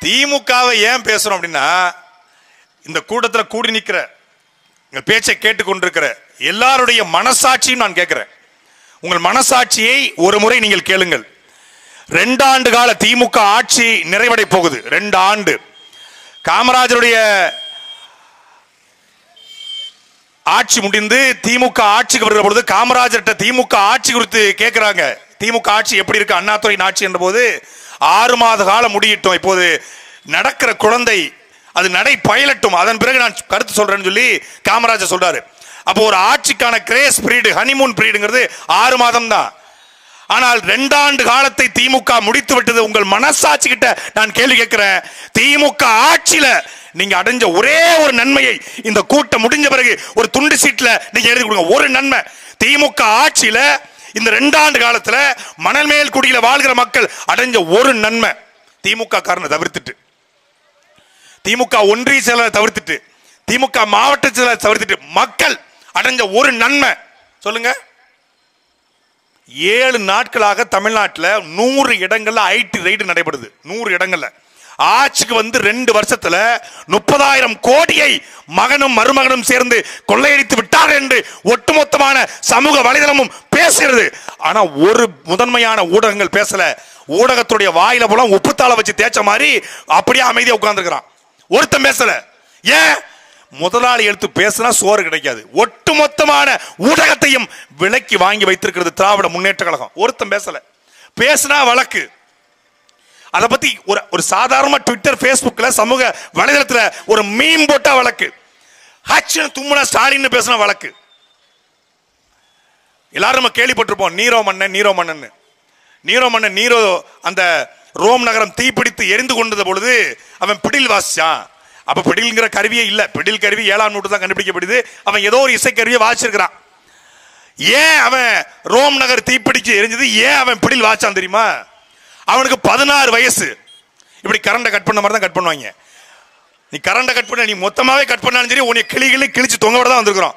திமுகவை ஏன் பேசுறோம் அப்படின்னா இந்த கூட்டத்தில் கூடி நிற்கிற எங்கள் பேச்சை கேட்டுக்கொண்டிருக்கிற எல்லாருடைய மனசாட்சியும் நான் கேட்கிறேன் உங்கள் மனசாட்சியை ஒரு முறை நீங்கள் கேளுங்கள் ரெண்டு ஆண்டு கால திமுக ஆட்சி நிறைவடை போகுது ரெண்டு ஆண்டு காமராஜருடைய ஆட்சி முடிந்து திமுக ஆட்சிக்கு வருகிற பொழுது காமராஜர்கிட்ட திமுக ஆட்சி குறித்து கேட்கிறாங்க திமுக ஆட்சி எப்படி இருக்கு அண்ணாதுரையின் ஆட்சி என்ற போது ஆறு மாத காலம் முடியிட்டோம் இப்போது நடக்கிற குழந்தை அது நடை பயிலட்டும் அதன் பிறகு நான் கருத்து சொல்றேன்னு சொல்லி காமராஜர் சொல்றாரு அப்போ ஒரு ஆட்சிக்கான கிரேஸ் பீரியட் ஹனிமூன் பீரியடுங்கிறது ஆறு மாதம் தான் ஆனால் ரெண்டாண்டு காலத்தை திமுக முடித்து விட்டது உங்கள் மனசாட்சி கிட்ட நான் கேள்வி கேட்கிறேன் திமுக ஆட்சியில நீங்க அடைஞ்ச ஒரே ஒரு நன்மையை இந்த கூட்டம் முடிஞ்ச பிறகு ஒரு துண்டு சீட்ல நீங்க எழுதி கொடுங்க ஒரு நன்மை திமுக ஆட்சியில இந்த ரெண்டாண்டு காலத்துல மணல் மேல் குடியில வாழ்கிற மக்கள் அடைஞ்ச ஒரு நன்மை திமுக காரனை தவிர்த்துட்டு திமுக ஒன்றிய செயலரை தவிர்த்துட்டு திமுக மாவட்ட செயலரை தவிர்த்துட்டு மக்கள் அடைஞ்ச ஒரு நன்மை சொல்லுங்க ஏழு நாட்களாக தமிழ்நாட்டில் நூறு இடங்கள்ல ஐடி ரைடு நடைபெறுது நூறு இடங்கள்ல ஆட்சிக்கு வந்து ரெண்டு வருஷத்துல முப்பதாயிரம் கோடியை மகனும் மருமகனும் சேர்ந்து கொள்ளையடித்து விட்டார் என்று ஒட்டுமொத்தமான சமூக வலைதளமும் பேசுகிறது ஆனா ஒரு முதன்மையான ஊடகங்கள் பேசல ஊடகத்துடைய வாயில போல உப்புத்தாள வச்சு தேய்ச்ச மாதிரி அப்படியே அமைதியா உட்கார்ந்துருக்கிறான் ஒருத்தன் பேசல ஏன் முதலாளி எடுத்து பேசினா சோறு கிடைக்காது ஒட்டுமொத்தமான ஊடகத்தையும் விலைக்கு வாங்கி வைத்திருக்கிறது திராவிட முன்னேற்ற கழகம் ஒருத்தன் பேசல பேசினா வழக்கு அதை பத்தி ஒரு ஒரு சாதாரண ட்விட்டர் ஃபேஸ்புக்ல சமூக வலைதளத்துல ஒரு மீம் போட்டா வழக்கு ஹச்சன் தும்முனா ஸ்டாலின் பேசின வழக்கு எல்லாரும் நம்ம கேள்விப்பட்டிருப்போம் நீரோ மன்னன் நீரோ மன்னன் நீரோ மன்னன் நீரோ அந்த ரோம் நகரம் தீப்பிடித்து எரிந்து கொண்டது பொழுது அவன் பிடில் வாசிச்சான் அப்ப பிடில்ங்கிற கருவியே இல்ல பிடில் கருவி ஏழாம் நூற்று தான் கண்டுபிடிக்கப்படுது அவன் ஏதோ ஒரு இசைக்கருவியை வாசிச்சிருக்கிறான் ஏன் அவன் ரோம் நகர் தீப்பிடிச்சு எரிஞ்சது ஏன் அவன் பிடில் வாச்சான் தெரியுமா அவனுக்கு பதினாறு வயசு இப்படி கரண்டை கட் பண்ண மாதிரி தான் கட் பண்ணுவாங்க நீ கரண்டை கட் பண்ண நீ மொத்தமாவே கட் பண்ணாலும் சரி உன்னை கிளி கிளி கிழிச்சு தொங்க விட தான் வந்திருக்கிறோம்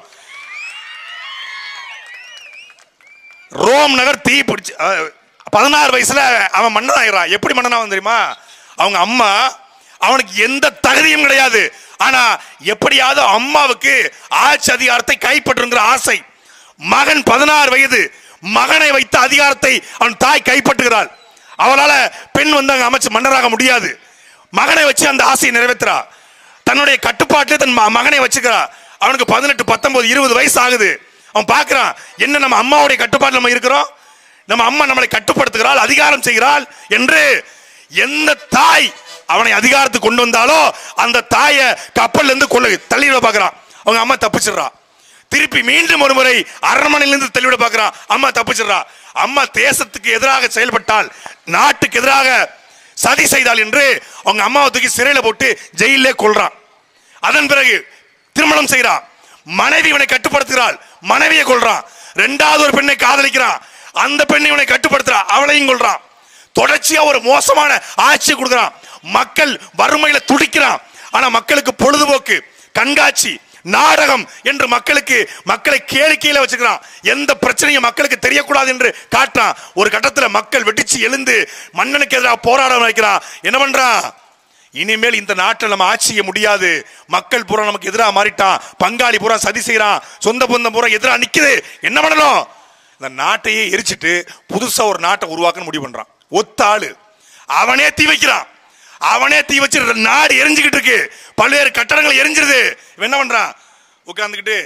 ரோம் நகர் தீ பிடிச்சு அஹ், பதினாறு வயசுல அவன் மன்னன் ஆயிடுறான் எப்படி மன்னன் ஆகும் தெரியுமா அவங்க அம்மா அவனுக்கு எந்த தகுதியும் கிடையாது ஆனா எப்படியாவது அம்மாவுக்கு ஆட்சி அதிகாரத்தை கைப்பற்றுங்கிற ஆசை மகன் பதினாறு வயது மகனை வைத்த அதிகாரத்தை அவன் தாய் கைப்பற்றுகிறாள் அவளால பெண் வந்து அங்க அமைச்சு மன்னராக முடியாது மகனை வச்சு அந்த ஆசையை நிறைவேற்றுறா தன்னுடைய கட்டுப்பாட்டிலே தன் ம- மகனை வச்சுக்கிறா அவனுக்கு பதினெட்டு பத்தொன்பது இருபது வயசு ஆகுது அவன் பார்க்கறான் என்ன நம்ம அம்மாவுடைய கட்டுப்பாட்டில் நம்ம இருக்கிறோம் நம்ம அம்மா நம்மளை கட்டுப்படுத்துகிறாள் அதிகாரம் செய்கிறாள் என்று எந்த தாய் அவனை அதிகாரத்துக்கு கொண்டு வந்தாலோ அந்த தாயை கப்பல்ல இருந்து கொள்ள தள்ளிவிட பார்க்கறான் அவங்க அம்மா தப்பிச்சிடுறா திருப்பி மீண்டும் ஒரு முறை அரண்மனையிலிருந்து தள்ளிவிட பார்க்கறான் அம்மா தப்பிச்சிடுறா அம்மா தேசத்துக்கு எதிராக செயல்பட்டால் நாட்டுக்கு எதிராக சதி செய்தாள் என்று அவங்க அம்மாவை தூக்கி சிறையில போட்டு ஜெயிலே கொள்றான் அதன் பிறகு திருமணம் செய்கிறான் மனைவி இவனை கட்டுப்படுத்துகிறாள் மனைவியை கொள்றான் ரெண்டாவது ஒரு பெண்ணை காதலிக்கிறான் அந்த பெண்ணை இவனை கட்டுப்படுத்துறா அவளையும் கொள்றான் தொடர்ச்சியா ஒரு மோசமான ஆட்சி கொடுக்கிறான் மக்கள் வறுமையில துடிக்கிறான் ஆனா மக்களுக்கு பொழுதுபோக்கு கண்காட்சி நாடகம் என்று மக்களுக்கு மக்களை கேளிக்கையில வச்சுக்கிறான் எந்த பிரச்சனையும் மக்களுக்கு தெரியக்கூடாது என்று காட்டுறான் ஒரு கட்டத்துல மக்கள் வெடிச்சு எழுந்து மன்னனுக்கு எதிராக போராட வைக்கிறான் என்ன பண்றான் இனிமேல் இந்த நாட்டில் நம்ம ஆட்சி செய்ய முடியாது மக்கள் பூரா நமக்கு எதிராக மாறிட்டான் பங்காளி பூரா சதி செய்யறான் சொந்த பந்தம் பூரா எதிராக நிக்குது என்ன பண்ணணும் இந்த நாட்டையே எரிச்சிட்டு புதுசா ஒரு நாட்டை உருவாக்கணும் முடிவு பண்றான் ஒத்த ஆளு அவனே தீ வைக்கிறான் அவனே தீ வச்சு நாடு எரிஞ்சுக்கிட்டு இருக்கு பல்வேறு கட்டடங்கள் எரிஞ்சிருது இவன் என்ன பண்றான் உட்கார்ந்துக்கிட்டு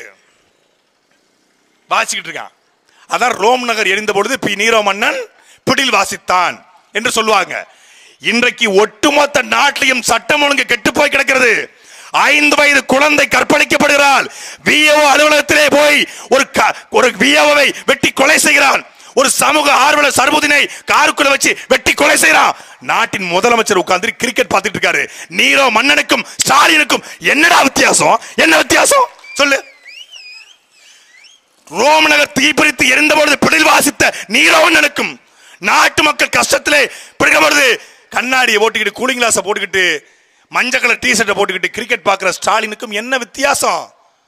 வாசிக்கிட்டு இருக்கான் அதான் ரோம் நகர் எரிந்த பொழுது பி நீரோ மன்னன் பிடில் வாசித்தான் என்று சொல்லுவாங்க இன்றைக்கு ஒட்டுமொத்த நாட்டிலையும் சட்டம் ஒழுங்கு கெட்டு போய் கிடக்கிறது ஐந்து வயது குழந்தை கற்பழிக்கப்படுகிறாள் விஏஓ அலுவலகத்திலே போய் ஒரு க- ஒரு விஏஓவை வெட்டி கொலை செய்கிறான் ஒரு சமூக ஆர்வலர் சர்புதினை காருக்குள்ள வச்சு வெட்டி கொலை செய்யறான் நாட்டின் முதலமைச்சர் உட்கார்ந்து கிரிக்கெட் பார்த்துட்டு இருக்காரு நீரோ மன்னனுக்கும் ஸ்டாலினுக்கும் என்னடா வித்தியாசம் என்ன வித்தியாசம் சொல்லு ரோம் நகர் தீப்பிடித்து எரிந்த பொழுது பிடில் வாசித்த நீரோவண்ணனுக்கும் நாட்டு மக்கள் கஷ்டத்திலே பிடிக்கும் பொழுது கண்ணாடியை போட்டுக்கிட்டு கூலிங் கிளாஸை போட்டுக்கிட்டு மஞ்சள் கலர் டி ஷர்ட்டை போட்டுக்கிட்டு கிரிக்கெட் பார்க்குற ஸ்டாலினுக்கும் என்ன வித்தியாசம்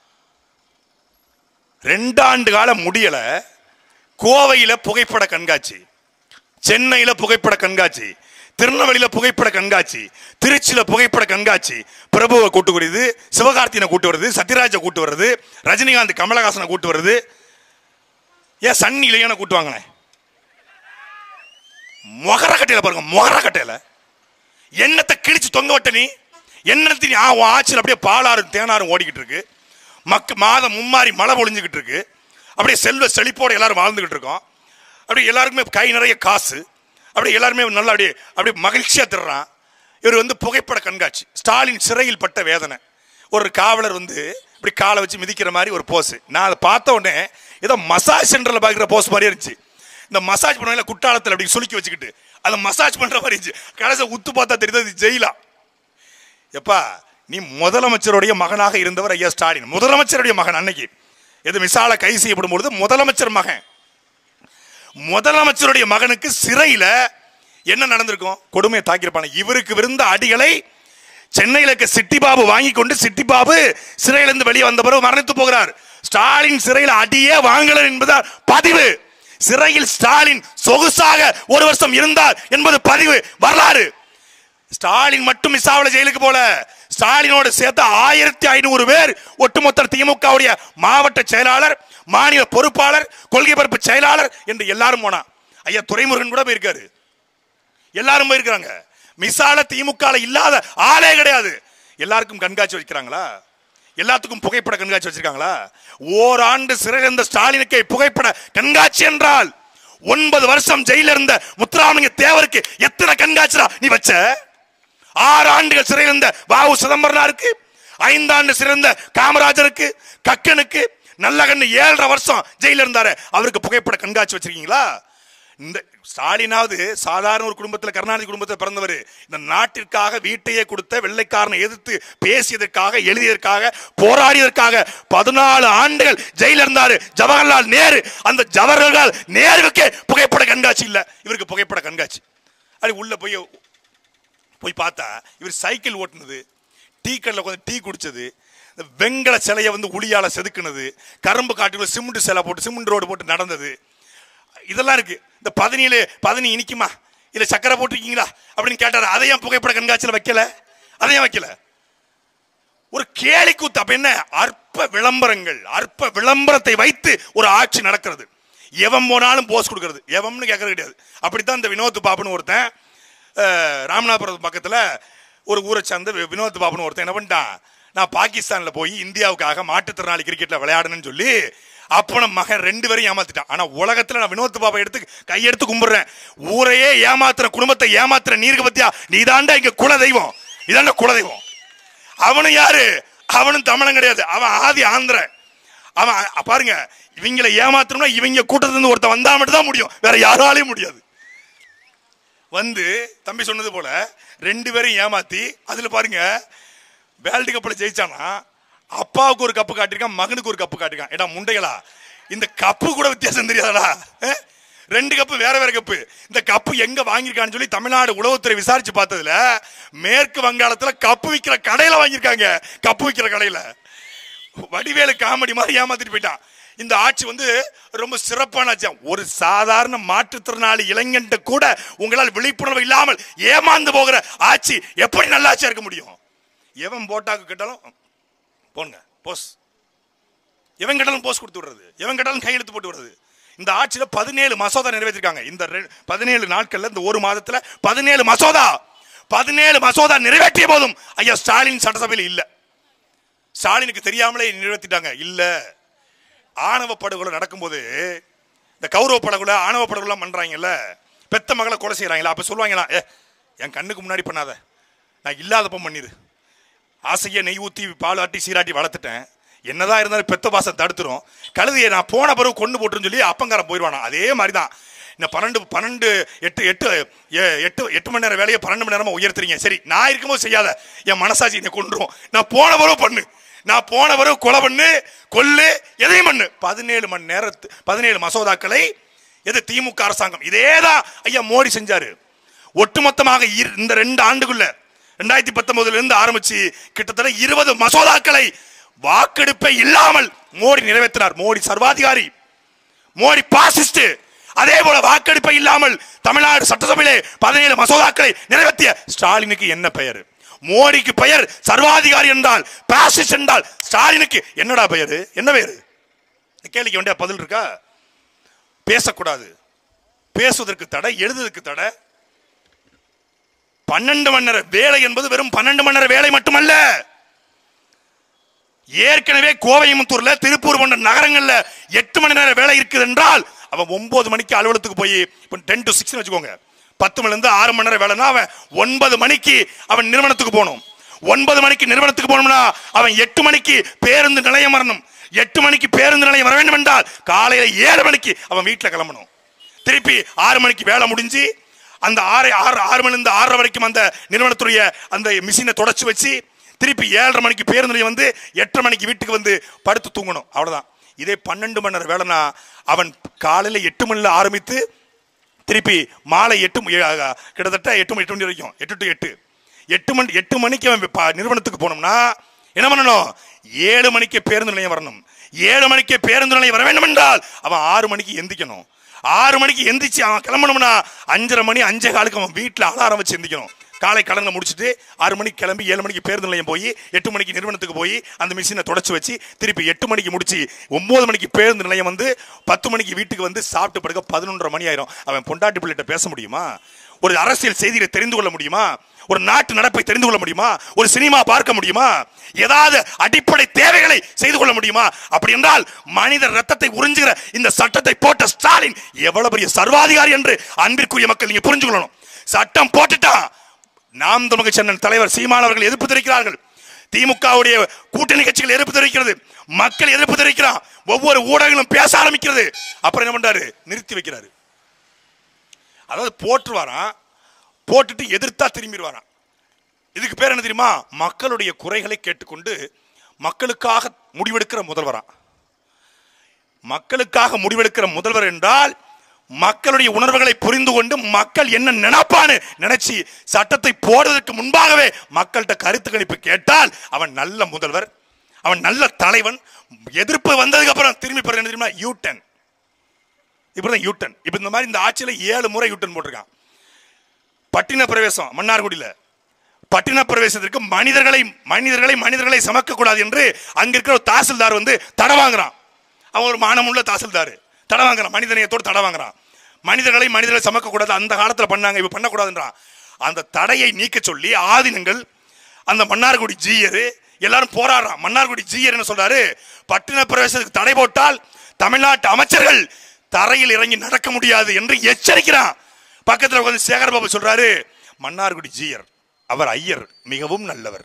ரெண்டாண்டு காலம் முடியல கோவையில புகைப்பட கண்காட்சி சென்னையில புகைப்பட கண்காட்சி திருநெல்வேலியில புகைப்பட கண்காட்சி திருச்சியில புகைப்பட கண்காட்சி பிரபுவை கூட்டு வருது சிவகார்த்தியனை கூட்டு வருது சத்யராஜை கூட்டு வருது ரஜினிகாந்த் கமலஹாசனை கூட்டு வருது ஏன் சன்னி இளையனை கூட்டு வாங்கினேன் மொகர கட்டையில பாருங்க மொகர கட்டையில எண்ணத்தை கிழிச்சு தொங்க விட்ட நீ எண்ணத்தை நீ ஆ உன் ஆட்சியில் அப்படியே பாலாறும் தேனாரும் ஓடிக்கிட்டு இருக்கு மக்கு மாதம் மும்மாரி மழை பொழிஞ்சுக்கிட்டு இருக்கு அப்படியே செல்வ செழிப்போட எல்லாரும் வாழ்ந்துகிட்டு இருக்கோம் அப்படியே எல்லாருக்குமே கை நிறைய காசு அப்படியே எல்லாருமே நல்லா அப்படியே அப்படியே மகிழ்ச்சியா திடுறான் இவர் வந்து புகைப்பட கண்காட்சி ஸ்டாலின் சிறையில் பட்ட வேதனை ஒரு காவலர் வந்து இப்படி காலை வச்சு மிதிக்கிற மாதிரி ஒரு போஸ் நான் அதை பார்த்த உடனே ஏதோ மசாஜ் சென்டரில் பார்க்குற போஸ் மாதிரி இருந்துச்சு இந்த மசாஜ் பண்ணுவாங்க குட்டாளத்தில் அப்படி சுலுக்கி வச்சுக்கிட்டு அதை மசாஜ் பண்ற மாதிரி இருந்துச்சு கடைசி உத்து பார்த்தா தெரியுது அது ஜெயிலா எப்பா நீ முதலமைச்சருடைய மகனாக இருந்தவர் ஐயா ஸ்டாலின் முதலமைச்சருடைய மகன் அன்னைக்கு எது மிசால கைது செய்யப்படும் பொழுது முதலமைச்சர் மகன் முதலமைச்சருடைய மகனுக்கு சிறையில என்ன நடந்திருக்கும் கொடுமையை தாக்கியிருப்பாங்க இவருக்கு விருந்த அடிகளை சென்னையில் இருக்க சிட்டி பாபு வாங்கி கொண்டு சிட்டி பாபு சிறையிலிருந்து வெளியே வந்த பிறகு மரணித்து போகிறார் ஸ்டாலின் சிறையில் அடியே வாங்கல என்பதால் பதிவு சிறையில் ஸ்டாலின் சொகுசாக ஒரு வருஷம் இருந்தார் என்பது பதிவு வரலாறு ஸ்டாலின் மட்டும் மிசாவள ஜெயிலுக்கு போல ஸ்டாலினோடு சேர்த்த ஆயிரத்தி ஐநூறு பேர் ஒட்டுமொத்த திமுகவுடைய மாவட்ட செயலாளர் மாநில பொறுப்பாளர் கொள்கை பரப்பு செயலாளர் என்று எல்லாரும் போனா ஐயா துரைமுருகன் கூட போயிருக்காரு எல்லாரும் போயிருக்காங்க மிசால திமுக இல்லாத ஆளே கிடையாது எல்லாருக்கும் கண்காட்சி வைக்கிறாங்களா எல்லாத்துக்கும் புகைப்பட கண்காட்சி வச்சிருக்காங்களா ஓராண்டு சிறையில் இருந்த ஸ்டாலினுக்கு புகைப்பட கண்காட்சி என்றால் ஒன்பது வருஷம் ஜெயில இருந்த முத்துராமலிங்க தேவருக்கு எத்தனை கண்காட்சிடா நீ வச்ச ஆறு ஆண்டுகள் சிறையில் இருந்த வாவு சிதம்பரனாருக்கு ஐந்தாண்டு சிறந்த காமராஜருக்கு கக்கனுக்கு நல்ல கண்ணு ஏழரை வருஷம் ஜெயில இருந்தாரு அவருக்கு புகைப்பட கண்காட்சி வச்சிருக்கீங்களா இந்த ஸ்டாலினாவது சாதாரண ஒரு குடும்பத்தில் கருணாநிதி குடும்பத்தில் பிறந்தவர் இந்த நாட்டிற்காக வீட்டையே கொடுத்த வெள்ளைக்காரனை எதிர்த்து பேசியதற்காக எழுதியதற்காக போராடியதற்காக பதினாலு ஆண்டுகள் ஜெயில இருந்தாரு ஜவஹர்லால் நேரு அந்த ஜவஹர்லால் நேருவுக்கே புகைப்பட கண்காட்சி இல்ல இவருக்கு புகைப்பட கண்காட்சி அது உள்ள போய் போய் பார்த்தா இவர் சைக்கிள் ஓட்டுனது டீ கடையில் உட்காந்து டீ குடிச்சது இந்த வெங்கல சிலையை வந்து உளியால செதுக்குனது கரும்பு காட்டுக்குள்ள சிமெண்ட் சிலை போட்டு சிமெண்ட் ரோடு போட்டு நடந்தது இதெல்லாம் இருக்கு இந்த பதினியில பதினி இனிக்குமா இல்ல சக்கரை போட்டிருக்கீங்களா அப்படின்னு கேட்டாரு அதை ஏன் புகைப்பட கண்காட்சியில் வைக்கல அதை ஏன் வைக்கல ஒரு கேலி கூத்து அப்ப என்ன அற்ப விளம்பரங்கள் அற்ப விளம்பரத்தை வைத்து ஒரு ஆட்சி நடக்கிறது எவன் போனாலும் போஸ் கொடுக்கறது எவம்னு கேட்கறது கிடையாது அப்படித்தான் இந்த வினோத் பாபுன்னு ஒருத்தன் அஹ், ராமநாதபுரம் பக்கத்துல ஒரு ஊரை சார்ந்த வி- வினோத் பாபுன்னு ஒருத்தன் என்ன பண்ணிட்டான் நான் பாகிஸ்தான்ல போய் இந்தியாவுக்காக மாற்றுத்திறனாளி கிரிக்கெட்ல விளையாடணும்னு சொல்லி அப்பன மகன் ரெண்டு பேரும் ஏமாத்திட்டான் ஆனா உலகத்துல நான் வினோத் பாபா எடுத்து கையெடுத்து கும்பிடுறேன் ஊரையே ஏமாத்துற குடும்பத்தை ஏமாத்துற நீருக்கு பத்தியா நீதாண்டா இங்க குல தெய்வம் நீதாண்டா குல தெய்வம் அவனும் யாரு அவனும் தமிழன் கிடையாது அவன் ஆதி ஆந்திர அவன் அ- பாருங்க இவங்களை ஏமாத்தணும்னா இவங்க கூட்டத்துல இருந்து ஒருத்தன் வந்தா மட்டும் தான் முடியும் வேற யாராலையும் முடியாது வந்து தம்பி சொன்னது போல ரெண்டு பேரும் ஏமாத்தி அதுல பாருங்க வேர்ல்டு கப்ல ஜெயிச்சானா அப்பாவுக்கு ஒரு கப்பு காட்டியிருக்கான் மகனுக்கு ஒரு கப்பு காட்டிருக்கான் ஏடா முண்டைகளா இந்த கப்பு கூட வித்தியாசம் தெரியாதடா அஹ்? ரெண்டு கப்பு வேற வேற கப்பு இந்த கப்பு எங்க வாங்கியிருக்கான்னு சொல்லி தமிழ்நாடு உளவுத்துறை விசாரிச்சு பார்த்ததுல மேற்கு வங்காளத்துல கப்பு விக்கிற கடையில வாங்கியிருக்காங்க கப்பு விக்கிற கடையில வடிவேலு காமெடி மாதிரி ஏமாத்திட்டு போயிட்டான் இந்த ஆட்சி வந்து ரொம்ப சிறப்பான ஆட்சி ஒரு சாதாரண மாற்றுத்திறனாளி இளைஞன்ட்ட கூட உங்களால் விழிப்புணர்வு இல்லாமல் ஏமாந்து போகிற ஆட்சி எப்படி நல்ல ஆட்சியா இருக்க முடியும் எவன் போட்டாக்கு கேட்டாலும் போங்க போஸ் எவன் கேட்டாலும் போஸ் கொடுத்து விடுறது எவன் கேட்டாலும் கையெழுத்து போட்டு விடுறது இந்த ஆட்சியில பதினேழு மசோதா நிறைவேற்றிருக்காங்க இந்த ரெ- பதினேழு நாட்கள்ல இந்த ஒரு மாதத்துல பதினேழு மசோதா பதினேழு மசோதா நிறைவேற்றிய போதும் ஐயா ஸ்டாலின் சட்டசபையில் இல்ல ஸ்டாலினுக்கு தெரியாமலே நிறைவேற்றிட்டாங்க இல்ல ஆணவ படுகொலை நடக்கும்போது இந்த கௌரவ படுகொலை ஆணவ படுகொலை பண்றாங்கல்ல பெத்த மகளை கொலை செய்யறாங்களா அப்ப சொல்லுவாங்களா ஏ என் கண்ணுக்கு முன்னாடி பண்ணாத நான் இல்லாதப்ப பண்ணிரு ஆசையை நெய் ஊற்றி பால் ஆட்டி சீராட்டி வளர்த்துட்டேன் என்னதான் இருந்தாலும் பெத்த பாசம் தடுத்துரும் கழுதையை நான் போன பிறகு கொண்டு போட்டுன்னு சொல்லி அப்பங்காரன் போயிடுவானா அதே மாதிரி தான் இந்த பன்னெண்டு பன்னெண்டு எட்டு எட்டு எ- எட்டு எட்டு மணி நேரம் வேலையை பன்னெண்டு மணி நேரமா உயர்த்துறீங்க சரி நான் இருக்கும்போது செய்யாத என் மனசாட்சி என்னை கொண்டுரும் நான் போன பிறகு பண்ணு நான் போன பிறகு கொலை பண்ணு கொல்லு எதையும் பண்ணு பதினேழு மணி நேரத்து பதினேழு மசோதாக்களை எது திமுக அரசாங்கம் இதேதான் ஐயா மோடி செஞ்சாரு ஒட்டுமொத்தமாக இரு- இந்த ரெண்டு ஆண்டுக்குள்ள ரெண்டாயிரத்தி பத்தொன்பதுல இருந்து ஆரம்பிச்சு கிட்டத்தட்ட இருபது மசோதாக்களை வாக்கெடுப்பை இல்லாமல் மோடி நிறைவேற்றினார் மோடி சர்வாதிகாரி மோடி பாசிஸ்ட் அதே போல வாக்கெடுப்பை இல்லாமல் தமிழ்நாடு சட்டசபையிலே பதினேழு மசோதாக்களை நிறைவேற்றிய ஸ்டாலினுக்கு என்ன பெயர் மோடிக்கு பெயர் சர்வாதிகாரி என்றால் பாசிஸ்ட் என்றால் ஸ்டாலினுக்கு என்னடா பெயர் என்ன பெயர் இந்த கேள்விக்கு வேண்டிய பதில் இருக்கா பேசக்கூடாது பேசுவதற்கு தடை எழுதுவதற்கு தடை பன்னெண்டு மணி நேர வேலை என்பது வெறும் பன்னெண்டு மணி நேர வேலை மட்டுமல்ல ஏற்கனவே கோவையமுத்தூர்ல திருப்பூர் போன்ற நகரங்கள்ல எட்டு மணி நேர வேலை இருக்குது என்றால் அவன் ஒன்பது மணிக்கு அலுவலகத்துக்கு போய் இப்போ டென் டு சிக்ஸ் வச்சுக்கோங்க பத்து மணில இருந்து ஆறு மணி நேரம் வேலைன்னா அவன் ஒன்பது மணிக்கு அவன் நிறுவனத்துக்கு போகணும் ஒன்பது மணிக்கு நிறுவனத்துக்கு போகணும்னா அவன் எட்டு மணிக்கு பேருந்து நிலையம் வரணும் எட்டு மணிக்கு பேருந்து நிலையம் வர வேண்டும் என்றால் காலையில ஏழு மணிக்கு அவன் வீட்டில் கிளம்பணும் திருப்பி ஆறு மணிக்கு வேலை முடிஞ்சு அந்த ஆறு ஆறு ஆறு மணிலிருந்து ஆறரை வரைக்கும் அந்த நிறுவனத்துடைய அந்த மிஷினை தொடச்சு வச்சு திருப்பி ஏழரை மணிக்கு பேருந்து நிலையம் வந்து எட்டரை மணிக்கு வீட்டுக்கு வந்து படுத்து தூங்கணும் அவ்வளவுதான் இதே பன்னெண்டு மணி நேரம் வேலைனா அவன் காலையில எட்டு மணில ஆரம்பித்து திருப்பி மாலை எட்டு மணி- அஹ், கிட்டத்தட்ட எட்டு மணி எட்டு மணி வரைக்கும் எட்டு டு எட்டு எட்டு மணி எட்டு மணிக்கு அவன் ப- நிறுவனத்துக்கு போனோம்னா என்ன பண்ணணும் ஏழு மணிக்கு பேருந்து நிலையம் வரணும் ஏழு மணிக்கு பேருந்து நிலையம் வர வேண்டும் என்றால் அவன் ஆறு மணிக்கு எந்திக்கணும் ஆறு மணிக்கு எந்திரிச்சு அவன் கிளம்பணும்னா அஞ்சரை மணி அஞ்சே காலுக்கு அவன் வீட்டில் அலாரம் வச்சு எந்திக்கணும் காலை கடனை முடிச்சுட்டு ஆறு மணிக்கு கிளம்பி ஏழு மணிக்கு பேருந்து நிலையம் போய் எட்டு மணிக்கு நிறுவனத்துக்கு போய் அந்த மிஷினை தொடச்சு வச்சு திருப்பி எட்டு மணிக்கு முடிச்சு ஒன்பது மணிக்கு பேருந்து நிலையம் வந்து பத்து மணிக்கு வீட்டுக்கு வந்து சாப்பிட்டு படுக்க பதினொன்றரை மணி ஆயிரும் அவன் பொண்டாட்டி பிள்ளைகிட்ட பேச முடியுமா ஒரு அரசியல் செய்தியை தெரிந்து கொள்ள முடியுமா ஒரு நாட்டு நடப்பை தெரிந்து கொள்ள முடியுமா ஒரு சினிமா பார்க்க முடியுமா ஏதாவது அடிப்படை தேவைகளை செய்து கொள்ள முடியுமா அப்படி என்றால் மனித ரத்தத்தை உறிஞ்சுகிற இந்த சட்டத்தை போட்ட ஸ்டாலின் எவ்வளவு பெரிய சர்வாதிகாரி என்று அன்பிற்குரிய மக்கள் நீங்க புரிஞ்சு கொள்ளணும் சட்டம் போட்டுட்டான் நாம் தமிழக சென்னன் தலைவர் சீமான் அவர்கள் எதிர்ப்பு தெரிவிக்கிறார்கள் திமுகவுடைய கூட்டணி கட்சிகள் எதிர்ப்பு தெரிவிக்கிறது மக்கள் எதிர்ப்பு தெரிவிக்கிறான் ஒவ்வொரு ஊடகங்களும் பேச ஆரம்பிக்கிறது அப்புறம் என்ன பண்றாரு நிறுத்தி வைக்கிறாரு அதாவது போட்டுருவாராம் போட்டுட்டு எதிர்த்தா திரும்பிடுவாராம் இதுக்கு பேர் என்ன தெரியுமா மக்களுடைய குறைகளை கேட்டுக்கொண்டு மக்களுக்காக முடிவெடுக்கிற முதல்வரா மக்களுக்காக முடிவெடுக்கிற முதல்வர் என்றால் மக்களுடைய உணர்வுகளை புரிந்து கொண்டு மக்கள் என்ன நினைப்பான்னு நினைச்சு சட்டத்தை போடுவதற்கு முன்பாகவே மக்கள்கிட்ட கருத்து கணிப்பு கேட்டால் அவன் நல்ல முதல்வர் அவன் நல்ல தலைவன் எதிர்ப்பு வந்ததுக்கு அப்புறம் திரும்பி பாருங்க என்ன தெரியுமா யூட்டன் இப்படிதான் யூட்டன் இப்ப இந்த மாதிரி இந்த ஆட்சியில ஏழு முறை யூட்டன் போட்டிருக்கான் பட்டின பிரவேசம் மன்னார்குடியில பட்டின பிரவேசத்திற்கு மனிதர்களை மனிதர்களை மனிதர்களை சமக்க கூடாது என்று அங்க இருக்கிற ஒரு தாசில்தார் வந்து தடை வாங்குறான் அவன் ஒரு மானமுள்ள தாசில்தார் தடை வாங்குறான் மனிதநேயத்தோடு தடை வாங்குறான் மனிதர்களை மனிதர்களை சமக்க கூடாது அந்த காலத்துல பண்ணாங்க இப்ப பண்ணக்கூடாதுன்றான் அந்த தடையை நீக்க சொல்லி ஆதீனங்கள் அந்த மன்னார்குடி ஜீயர் எல்லாரும் போராடுறான் மன்னார்குடி ஜீயர் என்ன சொல்றாரு பட்டின பிரவேசத்துக்கு தடை போட்டால் தமிழ்நாட்டு அமைச்சர்கள் தரையில் இறங்கி நடக்க முடியாது என்று எச்சரிக்கிறான் பக்கத்துல உட்கார்ந்து சேகர் பாபு சொல்றாரு மன்னார்குடி ஜீயர் அவர் ஐயர் மிகவும் நல்லவர்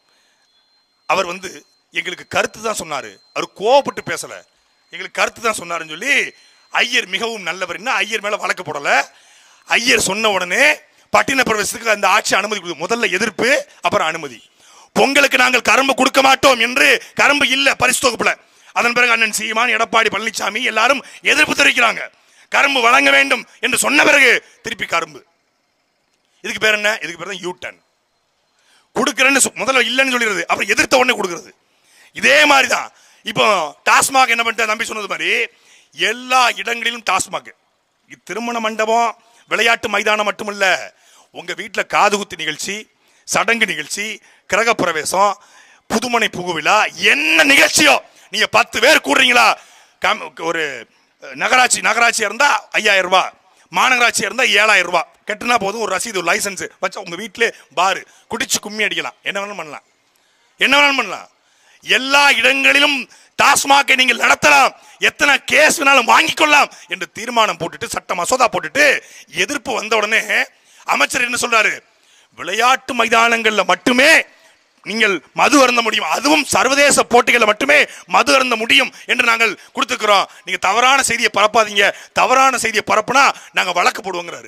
அவர் வந்து எங்களுக்கு கருத்து தான் சொன்னாரு அவர் கோவப்பட்டு பேசல எங்களுக்கு கருத்து தான் சொன்னாருன்னு சொல்லி ஐயர் மிகவும் நல்லவர் என்ன ஐயர் மேல வழக்கு போடல ஐயர் சொன்ன உடனே பட்டின பிரவேசத்துக்கு அந்த ஆட்சி அனுமதி கொடுக்கும் முதல்ல எதிர்ப்பு அப்புறம் அனுமதி பொங்கலுக்கு நாங்கள் கரும்பு கொடுக்க மாட்டோம் என்று கரும்பு இல்ல பரிசு தொகுப்புல அதன் பிறகு அண்ணன் சீமான் எடப்பாடி பழனிசாமி எல்லாரும் எதிர்ப்பு தெரிவிக்கிறாங்க கரும்பு வழங்க வேண்டும் என்று சொன்ன பிறகு திருப்பி கரும்பு இதுக்கு பேர் என்ன இதுக்கு பேர் தான் யூ டர்ன் கொடுக்குறேன்னு சொ- முதல்ல இல்லைன்னு சொல்லிடுறது அப்புறம் எதிர்த்த உடனே கொடுக்குறது இதே மாதிரி தான் இப்போ டாஸ்மாக் என்ன பண்ணிட்டு நம்பி சொன்னது மாதிரி எல்லா இடங்களிலும் டாஸ்மாக் இது திருமண மண்டபம் விளையாட்டு மைதானம் மட்டுமல்ல உங்க வீட்டில் காதுகுத்து நிகழ்ச்சி சடங்கு நிகழ்ச்சி கிரகப்பிரவேசம் புதுமனை புகுவிழா என்ன நிகழ்ச்சியோ நீங்க பத்து பேர் கூடுறீங்களா கம்- ஒரு நகராட்சி நகராட்சியா இருந்தா ஐயாயிரம் ரூபாய் மாநகராட்சியா இருந்தா ஏழாயிரம் ரூபாய் கட்டுனா போதும் ஒரு ரசீது ஒரு லைசன்ஸ் வச்சா உங்க வீட்டிலே பாரு குடிச்சு கும்மி அடிக்கலாம் என்ன வேணாலும் பண்ணலாம் என்ன வேணாலும் பண்ணலாம் எல்லா இடங்களிலும் டாஸ்மாகை நீங்கள் நடத்தலாம் எத்தனை கேஸ் வேணாலும் வாங்கிக் கொள்ளலாம் என்று தீர்மானம் போட்டுட்டு சட்ட மசோதா போட்டுட்டு எதிர்ப்பு வந்த உடனே அமைச்சர் என்ன சொல்றாரு விளையாட்டு மைதானங்கள்ல மட்டுமே நீங்கள் மது அருந்த முடியும் அதுவும் சர்வதேச போட்டிகளில் மட்டுமே மது அருந்த முடியும் என்று நாங்கள் கொடுத்துக்கிறோம் நீங்க தவறான செய்தியை பரப்பாதீங்க தவறான செய்தியை பரப்புனா நாங்க வழக்கு போடுவோங்கிறாரு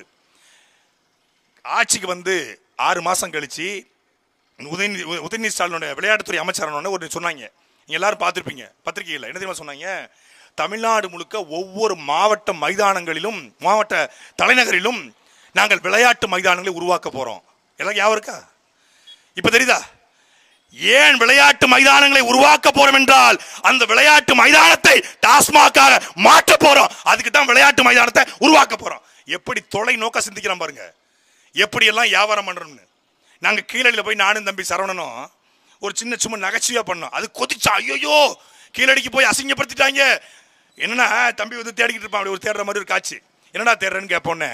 ஆட்சிக்கு வந்து ஆறு மாசம் கழிச்சு உதயநிதி உ- உதயநிதி ஸ்டாலினுடைய விளையாட்டுத்துறை அமைச்சரான ஒரு சொன்னாங்க நீங்க எல்லாரும் பார்த்துருப்பீங்க பத்திரிகையில் என்ன தெரியுமா சொன்னாங்க தமிழ்நாடு முழுக்க ஒவ்வொரு மாவட்ட மைதானங்களிலும் மாவட்ட தலைநகரிலும் நாங்கள் விளையாட்டு மைதானங்களை உருவாக்க போறோம் எல்லாம் ஞாபகம் இருக்கா இப்ப தெரியுதா ஏன் விளையாட்டு மைதானங்களை உருவாக்க போறோம் என்றால் அந்த விளையாட்டு மைதானத்தை டாஸ்மாகாக மாற்ற போறோம் அதுக்கு தான் விளையாட்டு மைதானத்தை உருவாக்க போறோம் எப்படி தொலை நோக்க சிந்திக்கிறோம் பாருங்க எப்படி எல்லாம் வியாபாரம் பண்றோம்னு நாங்க கீழடியில போய் நானும் தம்பி சரவணனும் ஒரு சின்ன சும்மா நகைச்சுவையா பண்ணோம் அது கொதிச்சா ஐயோ கீழடிக்கு போய் அசிங்கப்படுத்திட்டாங்க என்னன்னா தம்பி வந்து தேடிக்கிட்டு இருப்பான் அப்படி ஒரு தேடுற மாதிரி ஒரு காட்சி என்னடா தேடுறேன்னு கேட்போன்னே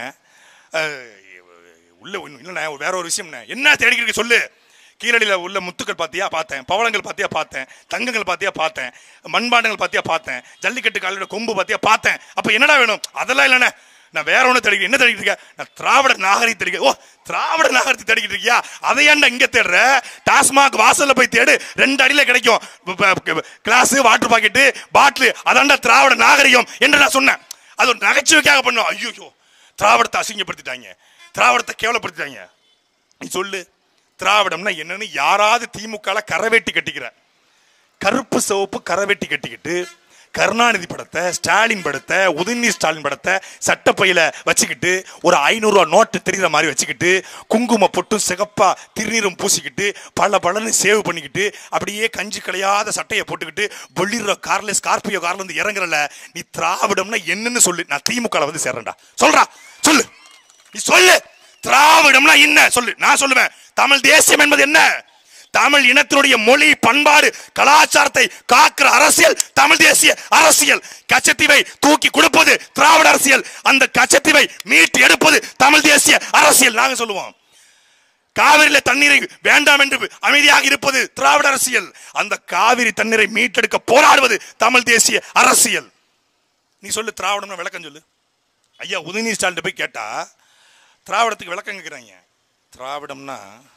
உள்ள ஒண்ணு இல்லைண்ணே வேற ஒரு விஷயம்ண்ணே என்ன தேடிக்கிட்டு இருக்க சொல்லு கீழடியில் உள்ள முத்துக்கள் பார்த்தியா பார்த்தேன் பவளங்கள் பார்த்தியா பார்த்தேன் தங்கங்கள் பார்த்தியா பார்த்தேன் மண்பாண்டங்கள் பார்த்தியா பார்த்தேன் ஜல்லிக்கட்டு காலையோட கொம்பு பார்த்தியா பார்த்தேன் அப்போ என்னடா வேணும் அதெல்லாம் இல்லைண்ணே நான் வேற ஒன்று தேடிக்கிட்டு என்ன தேடிக்கிட்டு இருக்கேன் நான் திராவிட நாகரிக தேடிக்க ஓ திராவிட நாகரிகத்தை தேடிக்கிட்டு இருக்கியா அதை ஏன்டா இங்க தேடுற டாஸ்மாக் வாசல்ல போய் தேடு ரெண்டு அடியில கிடைக்கும் கிளாஸ் வாட்டர் பாக்கெட்டு பாட்டில் அதான்டா திராவிட நாகரிகம் என்று நான் சொன்னேன் அது ஒரு நகைச்சுவைக்காக பண்ணோம் ஐயோ திராவிடத்தை அசிங்கப்படுத்திட்டாங்க திராவிடத்தை கேவலப்படுத்திட்டாங்க நீ சொல்லு திராவிடம்னா என்னன்னு யாராவது திமுக கரவேட்டி கட்டிக்கிற கருப்பு சிவப்பு கரவேட்டி கட்டிக்கிட்டு கருணாநிதி படத்தை ஸ்டாலின் படத்தை உதயநிதி ஸ்டாலின் படத்தை சட்டப்பையில வச்சுக்கிட்டு ஒரு ஐநூறுரூவா நோட்டு தெரியுற மாதிரி வச்சுக்கிட்டு குங்கும பொட்டும் சிகப்பா திருநீரும் பூசிக்கிட்டு பல பலன்னு சேவ் பண்ணிக்கிட்டு அப்படியே கஞ்சி கலையாத சட்டையை போட்டுக்கிட்டு பொல்லிடுற கார்ல ஸ்கார்பியோ கார்ல இருந்து இறங்குறல நீ திராவிடம்னா என்னன்னு சொல்லு நான் திமுக வந்து சேர்றேன்டா சொல்றா சொல்லு நீ சொல்லு திராவிடம்னா என்ன சொல்லு நான் சொல்லுவேன் தமிழ் தேசியம் என்பது என்ன தமிழ் இனத்தினுடைய மொழி பண்பாடு கலாச்சாரத்தை காக்கிற அரசியல் தமிழ் தேசிய அரசியல் கச்சத்தீவை தூக்கி கொடுப்பது திராவிட அரசியல் அந்த கச்சத்தீவை மீட்டு எடுப்பது தமிழ் தேசிய அரசியல் நாங்க சொல்லுவோம் காவிரியில தண்ணீரை வேண்டாம் என்று அமைதியாக இருப்பது திராவிட அரசியல் அந்த காவிரி தண்ணீரை மீட்டெடுக்க போராடுவது தமிழ் தேசிய அரசியல் நீ சொல்லு திராவிடம்னு விளக்கம் சொல்லு ஐயா உதயநிதி ஸ்டாலின் போய் கேட்டா திராவிடத்துக்கு விளக்கம் கேட்குறாங்க திராவிடம்னா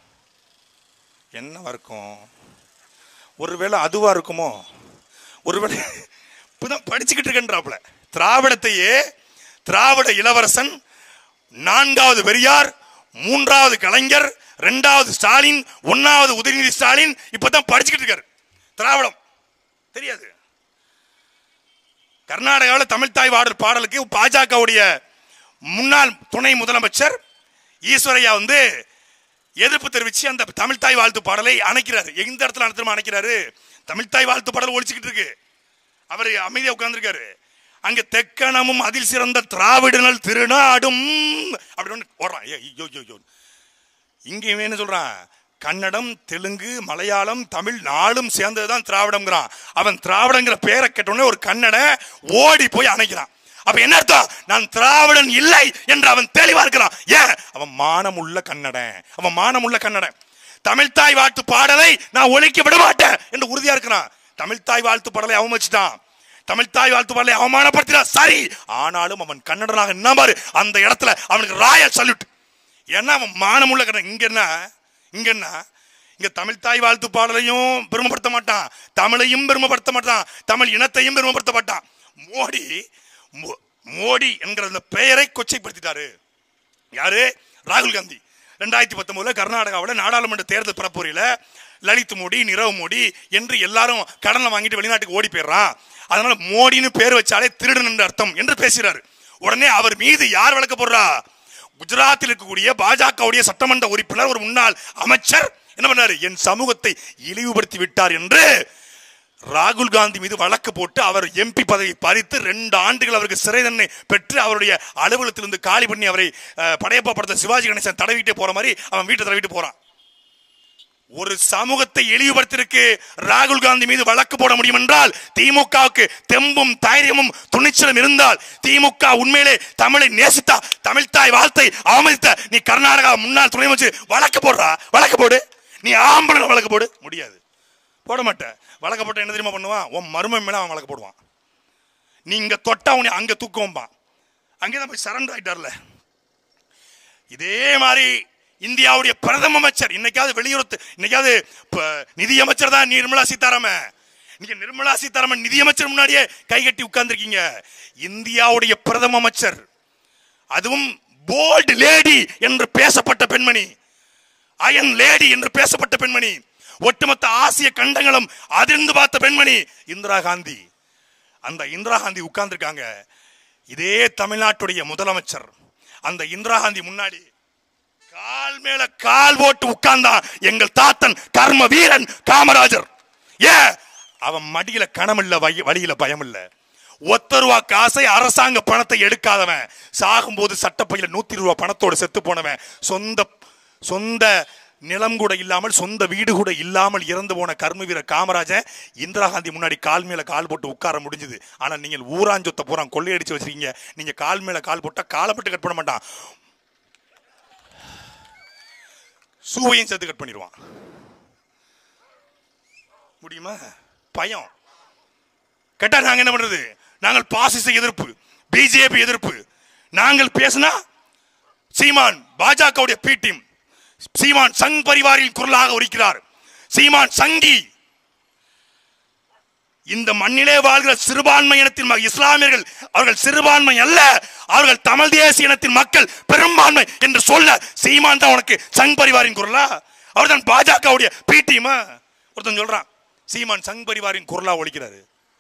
என்னவா இருக்கும் ஒருவேளை அதுவா இருக்குமோ ஒருவேளை இப்பதான் படிச்சுக்கிட்டு இருக்கேன்றாப்புல திராவிடத்தையே திராவிட இளவரசன் நான்காவது பெரியார் மூன்றாவது கலைஞர் ரெண்டாவது ஸ்டாலின் ஒன்னாவது உதயநிதி ஸ்டாலின் இப்பதான் படிச்சுக்கிட்டு இருக்காரு திராவிடம் தெரியாது கர்நாடகாவில் தமிழ் தாய் பாடல் பாடலுக்கு பாஜகவுடைய முன்னாள் துணை முதலமைச்சர் ஈஸ்வரையா வந்து எதிர்ப்பு தெரிவிச்சு அந்த தமிழ் தாய் வாழ்த்து பாடலை அணைக்கிறாரு எந்த இடத்துல அனைத்துமா அணைக்கிறாரு தமிழ் தாய் வாழ்த்து பாடல் ஒழிச்சுக்கிட்டு இருக்கு அவர் அமைதியா உட்கார்ந்துருக்காரு அங்க தெக்கணமும் அதில் சிறந்த திராவிடனல் திருநாடும் அப்படின்னு ஓடுறான் ஏய், ஐயோ ஐயோ, ஐயோ இங்க இவன் என்ன சொல்றான் கன்னடம் தெலுங்கு மலையாளம் தமிழ் நாலும் சேர்ந்ததுதான் திராவிடம்ங்கிறான் அவன் திராவிடங்கிற பேரை கேட்டோடனே ஒரு கன்னட ஓடி போய் அணைக்கிறான் அப்ப என்ன அர்த்தம் நான் திராவிடன் இல்லை என்று அவன் தெளிவா இருக்கிறான் ஏன் அவன் மானமுள்ள கன்னடன் அவன் மானமுள்ள கன்னடன் தமிழ்தாய் வாழ்த்து பாடலை நான் ஒழிக்க விட மாட்டேன் என்று உறுதியா இருக்கிறான் தமிழ்தாய் வாழ்த்து பாடலை அவமதிச்சிட்டான் தமிழ்தாய் வாழ்த்து பாடலை அவமானப்படுத்தினான் சரி ஆனாலும் அவன் கன்னடனாக என்ன பாரு அந்த இடத்துல அவனுக்கு ராயல் சல்யூட் ஏன்னா அவன் மானமுள்ள கடன் இங்க என்ன இங்க என்ன இங்க தமிழ் தாய் வாழ்த்து பாடலையும் பெருமைப்படுத்த மாட்டான் தமிழையும் பெருமைப்படுத்த மாட்டான் தமிழ் இனத்தையும் பெருமைப்படுத்த மாட்டான் மோடி மோ- மோடி என்கிற அந்த பெயரை கொச்சைப்படுத்திட்டாரு யாரு ராகுல் காந்தி ரெண்டாயிரத்தி பத்தொன்பதுல கர்நாடகாவில் நாடாளுமன்ற தேர்தல் பரப்புரையில லலித் மோடி நிரவ் மோடி என்று எல்லாரும் கடனை வாங்கிட்டு வெளிநாட்டுக்கு ஓடி போயிடுறான் அதனால மோடின்னு பேர் வச்சாலே திருடன் என்று அர்த்தம் என்று பேசுகிறார் உடனே அவர் மீது யார் வழக்கு போடுறா குஜராத்தில் இருக்கக்கூடிய பாஜகவுடைய சட்டமன்ற உறுப்பினர் ஒரு முன்னாள் அமைச்சர் என்ன பண்ணாரு என் சமூகத்தை இழிவுபடுத்தி விட்டார் என்று ராகுல் காந்தி மீது வழக்கு போட்டு அவர் எம்பி பதவி பறித்து ரெண்டு ஆண்டுகள் அவருக்கு சிறை தண்டனை பெற்று அவருடைய அலுவலகத்திலிருந்து காலி பண்ணி அவரை அஹ், படையப்பா படத்தை சிவாஜி கணேசன் தடவிட்டே போற மாதிரி அவன் வீட்டை தடவிட்டு போறான் ஒரு சமூகத்தை இழிவுபடுத்திருக்கு ராகுல் காந்தி மீது வழக்கு போட முடியும் என்றால் திமுகவுக்கு தெம்பும் தைரியமும் துணிச்சலும் இருந்தால் திமுக உண்மையிலே தமிழை நேசித்தா தமிழ் தாய் வாழ்த்தை அவமதித்த நீ கர்நாடகா முன்னாள் துணை அமைச்சர் வழக்கு போடுறா வழக்கு போடு நீ ஆம்பளை வழக்கு போடு முடியாது போட மாட்டேன் வழக்கு போட்ட என்ன தெரியுமா பண்ணுவான் உன் மருமன் மேல அவன் வழக்கு போடுவான் நீ இங்க தொட்டா உன்னை அங்க தூக்குவான் அங்கேதான் போய் சரண்டர் ஆயிட்டார்ல இதே மாதிரி இந்தியாவுடைய பிரதம அமைச்சர் இன்னைக்காவது வெளியுறவு இன்னைக்காவது ப- நிதியமைச்சர் தான் நிர்மலா சீதாராமன் நீங்க நிர்மலா சீதாராமன் நிதியமைச்சர் முன்னாடியே கைகட்டி உட்கார்ந்திருக்கீங்க இந்தியாவுடைய பிரதம அமைச்சர் அதுவும் போல்டு லேடி என்று பேசப்பட்ட பெண்மணி அயன் லேடி என்று பேசப்பட்ட பெண்மணி ஒட்டுமொத்த ஆசிய கண்டங்களும் அதிர்ந்து பார்த்த பெண்மணி இந்திரா காந்தி அந்த இந்திரா காந்தி உட்கார்ந்திருக்காங்க இதே தமிழ்நாட்டுடைய முதலமைச்சர் அந்த இந்திரா காந்தி முன்னாடி கால் மேல கால் போட்டு உட்கார்ந்தான் எங்கள் தாத்தன் கர்ம வீரன் காமராஜர் ஏன் அவன் மடியில கணம் இல்ல வழி- வழியில பயம் இல்ல ஒத்த ரூபா காசை அரசாங்க பணத்தை எடுக்காதவன் சாகும்போது சட்டப்பையில நூத்தி ரூபா பணத்தோட செத்து போனவன் சொந்த சொந்த நிலம் கூட இல்லாமல் சொந்த வீடு கூட இல்லாமல் இறந்து போன கர்ம வீரர் காமராஜன் இந்திரா காந்தி முன்னாடி கால் மேல கால் போட்டு உட்கார முடிஞ்சது ஆனா நீங்கள் ஊராஞ்சொத்த பூரா கொள்ளையடிச்சு வச்சிருக்கீங்க நீங்க கால் மேல கால் போட்டா காலை மட்டும் கட் பண்ண மாட்டான் சூவையும் சேர்த்து கட் பண்ணிடுவான் முடியுமா பயம் கேட்டா நாங்க என்ன பண்றது நாங்கள் பாசிச எதிர்ப்பு பிஜேபி எதிர்ப்பு நாங்கள் பேசினா சீமான் பாஜகவுடைய பி டீம் சீமான் சங் பரிவாரின் குரலாக உரிக்கிறார் சீமான் சங்கி இந்த மண்ணிலே வாழ்கிற சிறுபான்மை இனத்தின் ம- இஸ்லாமியர்கள் அவர்கள் சிறுபான்மை அல்ல அவர்கள் தமிழ் தேசிய இனத்தின் மக்கள் பெரும்பான்மை என்று சொல்ல சீமான் தான் உனக்கு சங் பரிவாரின் குரலா அவர்தான் பாஜகவுடைய பி டீமா ஒருத்தன் சொல்றான் சீமான் சங் பரிவாரின் குரலா ஒழிக்கிறாரு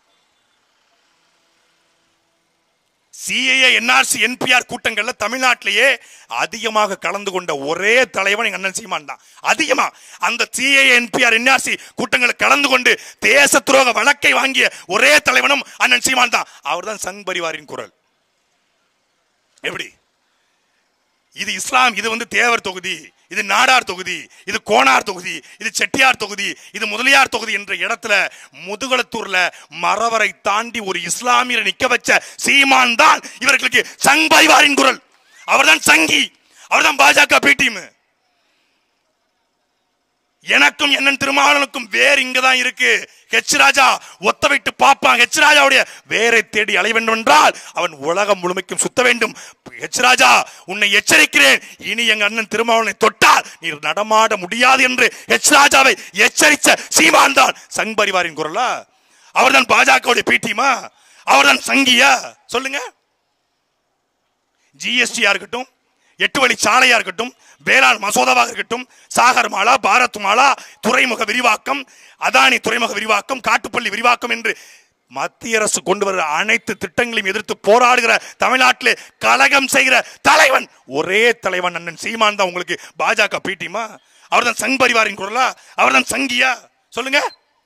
சிஏஏ என்ஆர்சி என்பிஆர் கூட்டங்கள்ல தமிழ்நாட்டிலேயே அதிகமாக கலந்து கொண்ட ஒரே தலைவன் எங்க அண்ணன் சீமான் தான் அதிகமா அந்த சிஏஏ என்பிஆர் என்ஆர்சி கூட்டங்களில் கலந்து கொண்டு தேச துரோக வழக்கை வாங்கிய ஒரே தலைவனும் அண்ணன் சீமான் தான் அவர்தான் சங் பரிவாரின் குரல் எப்படி இது இஸ்லாம் இது வந்து தேவர் தொகுதி இது நாடார் தொகுதி இது கோனார் தொகுதி இது செட்டியார் தொகுதி இது முதலியார் தொகுதி என்ற இடத்துல முதுகுளத்தூர்ல மரவரை தாண்டி ஒரு இஸ்லாமியரை நிக்க வச்ச சீமான் தான் இவர்களுக்கு சங் பரிவாரின் குரல் அவர்தான் சங்கி அவர்தான் பாஜக பி டீம் எனக்கும் என்னன் திருமாவளனுக்கும் வேர் இங்கதான் இருக்கு ஹெச் ராஜா ஒத்த விட்டு பாப்பான் ஹெச் ராஜாவுடைய வேரை தேடி அலை வேண்டும் என்றால் அவன் உலகம் முழுமைக்கும் சுத்த வேண்டும் ஹெச் ராஜா உன்னை எச்சரிக்கிறேன் இனி எங்க அண்ணன் திருமாவளனை தொட்டால் நீர் நடமாட முடியாது என்று ஹெச் ராஜாவை எச்சரித்த சீமான் தான் சங் பரிவாரின் குரலா அவர்தான் பாஜகவுடைய பீட்டிமா அவர்தான் சங்கியா சொல்லுங்க ஜிஎஸ்டியா இருக்கட்டும் எட்டு வழி சாலையா இருக்கட்டும் வேளாண் மசோதாவாக இருக்கட்டும் சாகர் மாலா பாரத் மாலா துறைமுக விரிவாக்கம் அதானி துறைமுக விரிவாக்கம் காட்டுப்பள்ளி விரிவாக்கம் என்று மத்திய அரசு கொண்டு வருகிற அனைத்து திட்டங்களையும் எதிர்த்து போராடுகிற தமிழ்நாட்டிலே கலகம் செய்கிற தலைவன் ஒரே தலைவன் அண்ணன் சீமான் தான் உங்களுக்கு பாஜக பீட்டிமா அவர்தான் சங் பரிவாரின் குரலா அவர்தான் சங்கியா சொல்லுங்க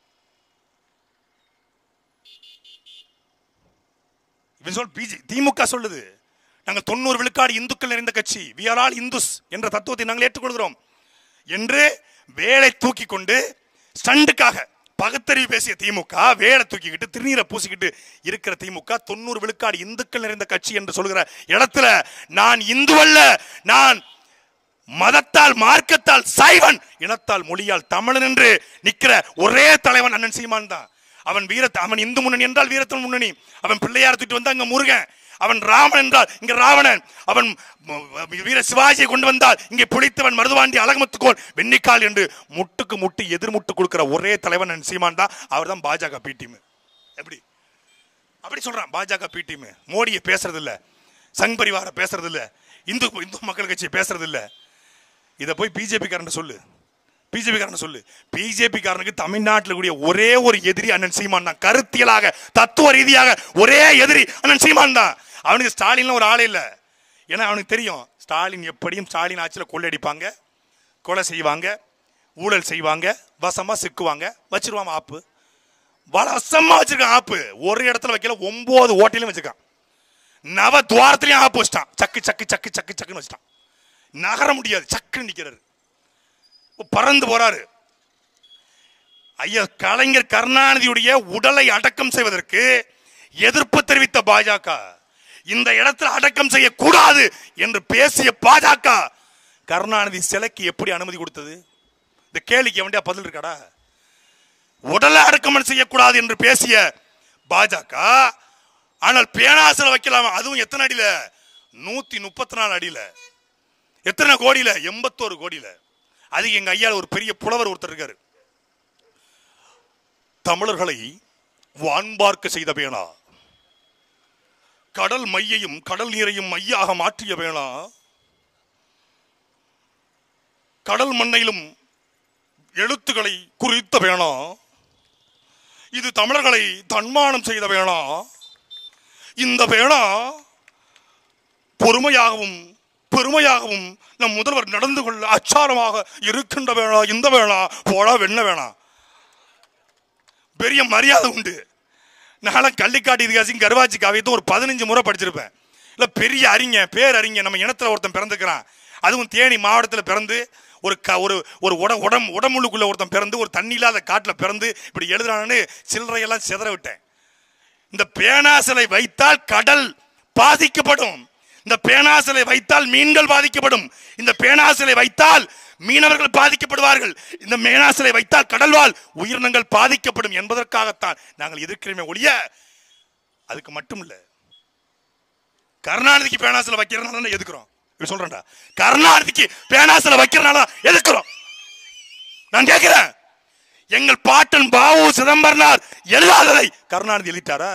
இவன் சொல் பிஜி திமுக சொல்லுது நாங்கள் தொண்ணூறு விழுக்காடு இந்துக்கள் நிறைந்த கட்சி வி ஆர் ஆல் இந்துஸ் என்ற தத்துவத்தை நாங்கள் ஏற்றுக்கொள்கிறோம் என்று வேலை தூக்கி கொண்டு ஸ்டண்டுக்காக பகுத்தறிவு பேசிய திமுக வேலை தூக்கிக்கிட்டு திருநீரை பூசிக்கிட்டு இருக்கிற திமுக தொண்ணூறு விழுக்காடு இந்துக்கள் நிறைந்த கட்சி என்று சொல்கிற இடத்துல நான் இந்து அல்ல நான் மதத்தால் மார்க்கத்தால் சைவன் இனத்தால் மொழியால் தமிழன் என்று நிக்கிற ஒரே தலைவன் அண்ணன் சீமான் தான் அவன் வீரத் அவன் இந்து முன்னணி என்றால் வீரத்தன் முன்னணி அவன் பிள்ளையார் தூக்கிட்டு வந்தா அங்க முருகன் அவன் ராமன் என்றால் இங்க ராவணன் அவன் ம- வீர சிவாஜியை கொண்டு வந்தால் இங்கே புளித்தவன் மருதுவாண்டி அழகமுத்துக்கோன் வெண்ணிக்கால் என்று முட்டுக்கு முட்டு எதிர்முட்டு கொடுக்கிற ஒரே தலைவன் அண்ணன் சீமான் தான் அவர் தான் பாஜக பி டீம் எப்படி அப்படி சொல்றான் பாஜக பி டீம் மோடியை பேசுறது இல்ல சங் பரிவார பேசுறது இல்ல இந்து இந்து மக்கள் கட்சியை பேசுறது இல்ல இதை போய் பிஜேபி காரன் சொல்லு பிஜேபி காரன் சொல்லு பிஜேபி காரனுக்கு தமிழ்நாட்டில் கூடிய ஒரே ஒரு எதிரி அண்ணன் சீமான் தான் கருத்தியலாக தத்துவ ரீதியாக ஒரே எதிரி அண்ணன் சீமான் தான் அவனுக்கு ஸ்டாலின்லாம் ஒரு ஆளே இல்லை ஏன்னா அவனுக்கு தெரியும் ஸ்டாலின் எப்படியும் ஸ்டாலின் ஆட்சியில் கொள்ளையடிப்பாங்க கொலை செய்வாங்க ஊழல் செய்வாங்க வசமா சிக்குவாங்க வச்சிருவான் ஆப்பு வசமா வச்சிருக்கான் ஆப்பு ஒரு இடத்துல வைக்கல ஒன்பது ஓட்டையிலும் வச்சிருக்கான் நவ துவாரத்திலையும் ஆப்பு வச்சிட்டான் சக்கு சக்கு சக்கு சக்கு சக்குன்னு வச்சிட்டான் நகர முடியாது சக்குன்னு நிக்கிறாரு பறந்து போறாரு ஐயா கலைஞர் கருணாநிதியுடைய உடலை அடக்கம் செய்வதற்கு எதிர்ப்பு தெரிவித்த பாஜக இந்த இடத்துல அடக்கம் செய்யக்கூடாது என்று பேசிய பாஜக கருணாநிதி சிலைக்கு எப்படி அனுமதி கொடுத்தது இந்த கேள்விக்கு எவன்டா பதில் இருக்காடா உடலை அடக்கம் செய்யக்கூடாது என்று பேசிய பாஜக ஆனால் பேனாசில வைக்கலாம் அதுவும் எத்தனை அடியில நூத்தி முப்பத்தி நாலு அடியில எத்தனை கோடியில எண்பத்தோரு கோடியில அது எங்க ஐயா ஒரு பெரிய புலவர் ஒருத்தர் இருக்காரு தமிழர்களை வான்பார்க்க செய்த வேணா கடல் மையையும் கடல் நீரையும் மையாக மாற்றிய வேணா கடல் மண்ணிலும் எழுத்துக்களை குறித்த வேணா இது தமிழர்களை தன்மானம் செய்த வேணா இந்த வேணா பொறுமையாகவும் பெருமையாகவும் நம் முதல்வர் நடந்து கொள்ள அச்சாரமாக இருக்கின்ற வேணா இந்த வேணா போடா வெண்ண வேணாம் பெரிய மரியாதை உண்டு நானும் கள்ளிக்காட்டு இதிகாசியும் கருவாச்சி காவியத்தை ஒரு பதினஞ்சு முறை படிச்சிருப்பேன் இல்லை பெரிய அறிஞ பேர் அறிஞ நம்ம இனத்துல ஒருத்தன் பிறந்துக்கிறான் அதுவும் தேனி மாவட்டத்தில் பிறந்து ஒரு க ஒரு ஒரு உட உடம் உடம்புக்குள்ள ஒருத்தன் பிறந்து ஒரு தண்ணி இல்லாத காட்டில் பிறந்து இப்படி எழுதுறான்னு சில்லறையெல்லாம் சிதற விட்டேன் இந்த பேனா சிலை வைத்தால் கடல் பாதிக்கப்படும் இந்த பேனா சிலை வைத்தால் மீன்கள் பாதிக்கப்படும் இந்த பேனா சிலை வைத்தால் மீனவர்கள் பாதிக்கப்படுவார்கள் இந்த பேனா சிலை வைத்தால் கடல்வாழ் உயிரினங்கள் பாதிக்கப்படும் என்பதற்காகத்தான் நாங்கள் எதிர்க்கிறோமே ஒழிய அதுக்கு மட்டும் இல்ல கருணாநிதிக்கு பேனா சிலை வைக்கிறதுனால தான் எதுக்குறோம் இப்படி சொல்றேன்டா கருணாநிதிக்கு பேனா சிலை வைக்கிறதுனால தான் எதுக்குறோம் நான் கேட்கிறேன் எங்கள் பாட்டன் பாவு சிதம்பரனார் எழுதாததை கருணாநிதி எழுதிட்டாரா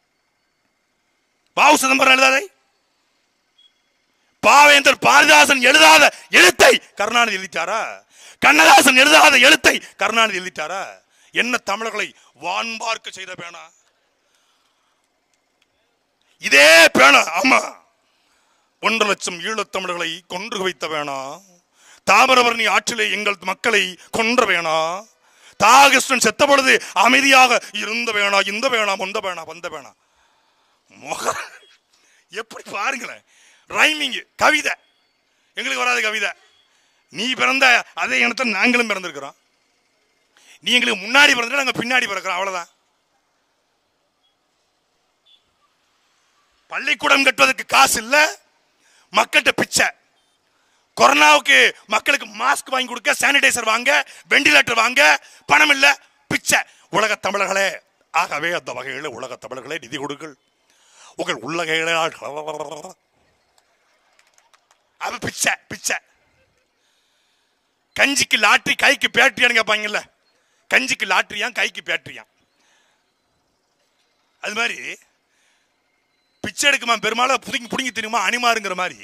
பாவு சிதம்பரம் எழுதாதை பாவேந்தர் பாரதிதாசன் எழுதாத எழுத்தை கருணாநிதி எழுதிட்டாரா கண்ணதாசன் எழுதாத எழுத்தை கருணாநிதி எழுதிட்டாரா என்ன தமிழர்களை வான்பார்க்க செய்த பேனா இதே பேனா ஆமா ஒன்றரை லட்சம் ஈழத்தமிழர்களை கொன்று வைத்த வேணா தாமிரபரணி ஆற்றிலே எங்கள் மக்களை கொன்ற வேணா தாகிருஷ்ணன் செத்த பொழுது அமைதியாக இருந்த வேணா இந்த வேணா முந்த வேணா வந்த வேணா முக எப்படி பாருங்களேன் ரைமிங் கவிதை எங்களுக்கு வராது கவிதை நீ பிறந்த அதே இனத்தை நாங்களும் பிறந்திருக்கிறோம் நீ எங்களுக்கு முன்னாடி பிறந்த நாங்க பின்னாடி பிறக்கிறோம் அவ்வளவுதான் பள்ளிக்கூடம் கட்டுவதற்கு காசு இல்ல மக்கள்கிட்ட பிச்சை கொரோனாவுக்கு மக்களுக்கு மாஸ்க் வாங்கி கொடுக்க சானிடைசர் வாங்க வெண்டிலேட்டர் வாங்க பணம் இல்ல பிச்சை உலக தமிழர்களே ஆகவே அந்த வகையில் உலக தமிழர்களே நிதி கொடுங்கள் உங்கள் உள்ளகைகளால் அது பிச்சை பிச்சை கஞ்சிக்கு லாட்ரி கைக்கு பேட்டரியான்னு கேட்பாங்கல்ல கஞ்சிக்கு லாட்ரியா கைக்கு பேட்டரியா அது மாதிரி பிச்சை எடுக்குமா பெருமாள் புதுங்கி புடுங்கி தெரியுமா அனிமாருங்கிற மாதிரி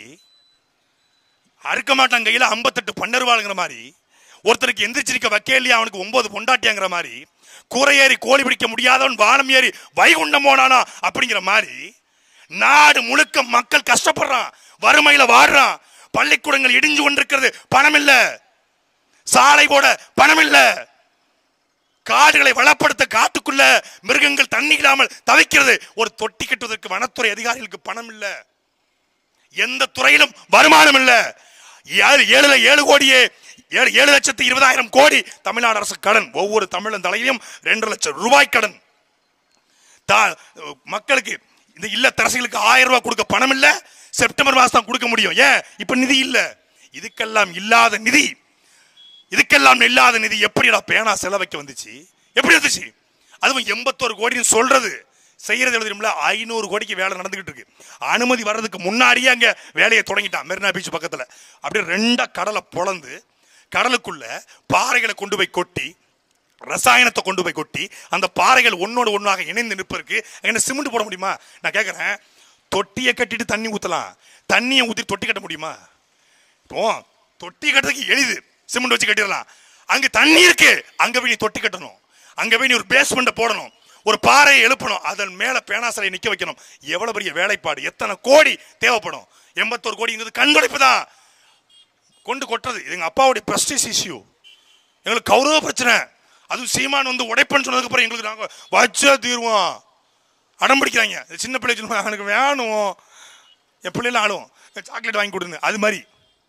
அறுக்க மாட்டான் கையில ஐம்பத்தெட்டு பன்னருவாளுங்கிற மாதிரி ஒருத்தருக்கு எந்திரிச்சிருக்க வைக்கலையா அவனுக்கு ஒன்பது பொண்டாட்டியாங்கிற மாதிரி கூரை ஏறி கோழி பிடிக்க முடியாதவன் வானம் ஏறி வைகுண்டம் போனானா அப்படிங்கிற மாதிரி நாடு முழுக்க மக்கள் கஷ்டப்படுறான் வறுமையில வாடுறான் பள்ளிக்கூடங்கள் இடிஞ்சு கொண்டிருக்கிறது பணம் இல்ல சாலை போட பணம் இல்ல காடுகளை வளப்படுத்த காட்டுக்குள்ள மிருகங்கள் தண்ணி இல்லாமல் தவிக்கிறது ஒரு தொட்டி கட்டுவதற்கு வனத்துறை அதிகாரிகளுக்கு பணம் இல்ல எந்த துறையிலும் வருமானம் இல்ல ஏழு ஏழுல ஏழு கோடியே ஏழு ஏழு லட்சத்து இருபதாயிரம் கோடி தமிழ்நாடு அரசு கடன் ஒவ்வொரு தமிழன் தலையிலும் ரெண்டு லட்சம் ரூபாய் கடன் தா- மக்களுக்கு இந்த இல்லத்தரசிகளுக்கு ஆயிரம் ரூபாய் கொடுக்க பணம் இல்ல செப்டம்பர் மாசம் தான் கொடுக்க முடியும் ஏன் இப்ப நிதி இல்ல இதுக்கெல்லாம் இல்லாத நிதி இதுக்கெல்லாம் இல்லாத நிதி எப்படிடா பேனா செலவைக்க வந்துச்சு எப்படி வந்துச்சு அதுவும் எண்பத்தோரு கோடின்னு சொல்றது செய்யறது எழுதுறோம்ல ஐநூறு கோடிக்கு வேலை நடந்துகிட்டு இருக்கு அனுமதி வர்றதுக்கு முன்னாடியே அங்க வேலையை தொடங்கிட்டான் மெரினா பீச் பக்கத்துல அப்படியே ரெண்டா கடலை பொளந்து கடலுக்குள்ள பாறைகளை கொண்டு போய் கொட்டி ரசாயனத்தை கொண்டு போய் கொட்டி அந்த பாறைகள் ஒன்னோடு ஒன்றாக இணைந்து நிற்பதற்கு என்ன சிமெண்ட் போட முடியுமா நான் கேட்கறேன் தொட்டியை கட்டிட்டு தண்ணி ஊத்தலாம் தண்ணியை ஊத்தி தொட்டி கட்ட முடியுமா இப்போ தொட்டி கட்டுறதுக்கு எளிது சிமெண்ட் வச்சு கட்டிடலாம் அங்க தண்ணி இருக்கு அங்க போய் நீ தொட்டி கட்டணும் அங்க போய் நீ ஒரு பேஸ்மெண்ட்டை போடணும் ஒரு பாறையை எழுப்பணும் அதன் மேல பேனாசலை நிக்க வைக்கணும் எவ்வளவு பெரிய வேலைப்பாடு எத்தனை கோடி தேவைப்படும் எண்பத்தோரு கோடிங்கிறது கண்துடைப்பு தான் கொண்டு கொட்டுறது இது எங்க அப்பாவுடைய பிரஸ்டீஜ் இஷ்யூ எங்களுக்கு கௌரவ பிரச்சனை அதுவும் சீமான் வந்து உடைப்பன்னு சொன்னதுக்கு அப்புறம் எங்களுக்கு நாங்க வச்சே தீருவோம் அடம் பிடிக்கிறாங்க இந்த சின்ன பிள்ளை சொல்லுவாங்க எனக்கு வேணும் என் பிள்ளைல ஆளும் சாக்லேட் வாங்கி கொடுங்க அது மாதிரி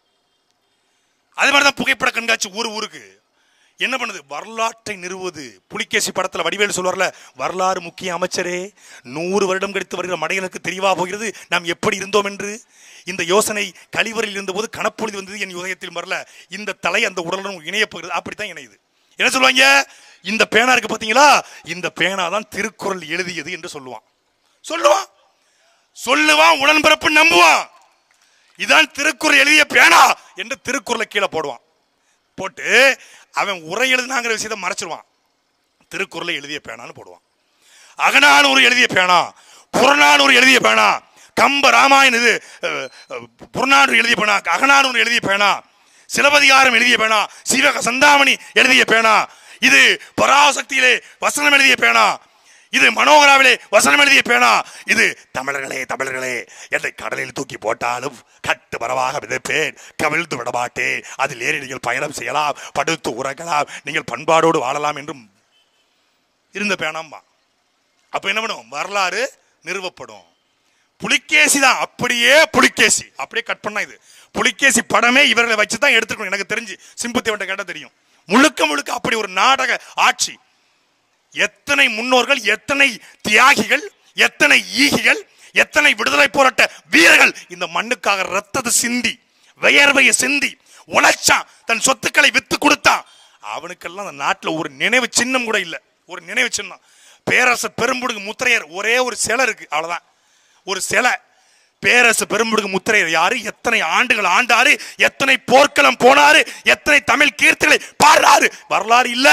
அது மாதிரி தான் புகைப்பட கண்காட்சி ஊர் ஊருக்கு என்ன பண்ணுது வரலாற்றை நிறுவுவது புலிகேசி படத்துல வடிவேலு சொல்வார்ல வரலாறு முக்கிய அமைச்சரே நூறு வருடம் கழித்து வருகிற மடையனுக்கு தெரியவா போகிறது நாம் எப்படி இருந்தோம் என்று இந்த யோசனை கழிவறையில் இருந்தபோது கணப்பொழுது வந்தது என் உதயத்தில் வரல இந்த தலை அந்த உடலுடன் இணையப் போகிறது அப்படித்தான் இணையுது என்ன சொல்லுவாங்க இந்த பேனா இருக்கு பாத்தீங்களா இந்த பேனா தான் திருக்குறள் எழுதியது என்று சொல்லுவான் சொல்லுவான் சொல்லுவான் உடன்பிறப்பு நம்புவான் இதான் திருக்குறள் எழுதிய பேனா என்று திருக்குறளை கீழே போடுவான் போட்டு அவன் உரை எழுதினாங்கிற விஷயத்தை மறைச்சிருவான் திருக்குறளை எழுதிய பேனான்னு போடுவான் அகநானூறு எழுதிய பேனா புறநானூறு எழுதிய பேனா கம்ப ராமாயண இது அஹ், அஹ், புறநானூறு எழுதிய பேனா அகநானூறு எழுதிய பேனா சிலப்பதிகாரம் எழுதிய பேனா சிவக சந்தாமணி எழுதிய பேனா இது பராசக்தியிலே வசனம் எழுதிய பேனா இது மனோகராவிலே வசனம் எழுதிய பேனா இது தமிழர்களே தமிழர்களே என்னை கடலில் தூக்கி போட்டாலும் கட்டு மரமாக விதைப்பேன் கவிழ்ந்து விடமாட்டேன் அதில் ஏறி நீங்கள் பயணம் செய்யலாம் படுத்து உறங்கலாம் நீங்கள் பண்பாடோடு வாழலாம் என்றும் இருந்த பேனாம்மா அப்ப என்ன பண்ணும் வரலாறு நிறுவப்படும் புலிகேசி தான் அப்படியே புலிகேசி அப்படியே கட் பண்ணா இது புலிகேசி படமே இவர்களை வச்சு தான் எடுத்துக்கணும் எனக்கு தெரிஞ்சு சிம்புத்தேவன் கேட்டா தெரியும் முழுக்க முழுக்க அப்படி ஒரு நாடக ஆட்சி எத்தனை முன்னோர்கள் எத்தனை தியாகிகள் எத்தனை ஈகிகள் எத்தனை விடுதலை போராட்ட வீரர்கள் இந்த மண்ணுக்காக ரத்தத்தை சிந்தி வியர்வையை சிந்தி உழைச்சான் தன் சொத்துக்களை வித்து கொடுத்தான் அவனுக்கெல்லாம் அந்த நாட்டுல ஒரு நினைவு சின்னம் கூட இல்ல ஒரு நினைவு சின்னம் பேரரசர் பெரும்புடுகு முத்திரையர் ஒரே ஒரு சிலை இருக்கு அவ்வளவுதான் ஒரு சிலை பேரரசு பெரும்புடுகு முத்திரையர் யாரு எத்தனை ஆண்டுகள் ஆண்டாரு எத்தனை போர்க்களம் போனாரு எத்தனை தமிழ் கீர்த்திகளை பாடுறாரு வரலாறு இல்ல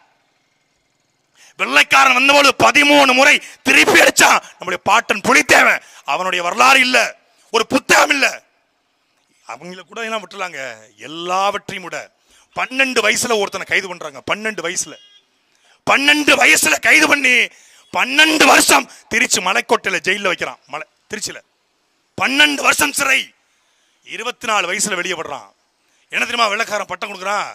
வெள்ளைக்காரன் வந்தபோது பதிமூணு முறை திருப்பி அடிச்சான் நம்முடைய பாட்டன் புலித்தேவன் அவனுடைய வரலாறு இல்ல ஒரு புத்தகம் இல்ல அவங்கள கூட என்ன விட்டுலாங்க எல்லாவற்றையும் விட பன்னெண்டு வயசுல ஒருத்தனை கைது பண்றாங்க பன்னெண்டு வயசுல பன்னெண்டு வயசுல கைது பண்ணி பன்னெண்டு வருஷம் திருச்சி மலைக்கோட்டையில ஜெயில வைக்கிறான் மலை திருச்சியில பன்னெண்டு வருஷம் சிறை இருபத்தி நாலு வயசுல வெளியே விடுறான் என்ன தெரியுமா வெள்ளக்காரன் பட்டம் கொடுக்குறான்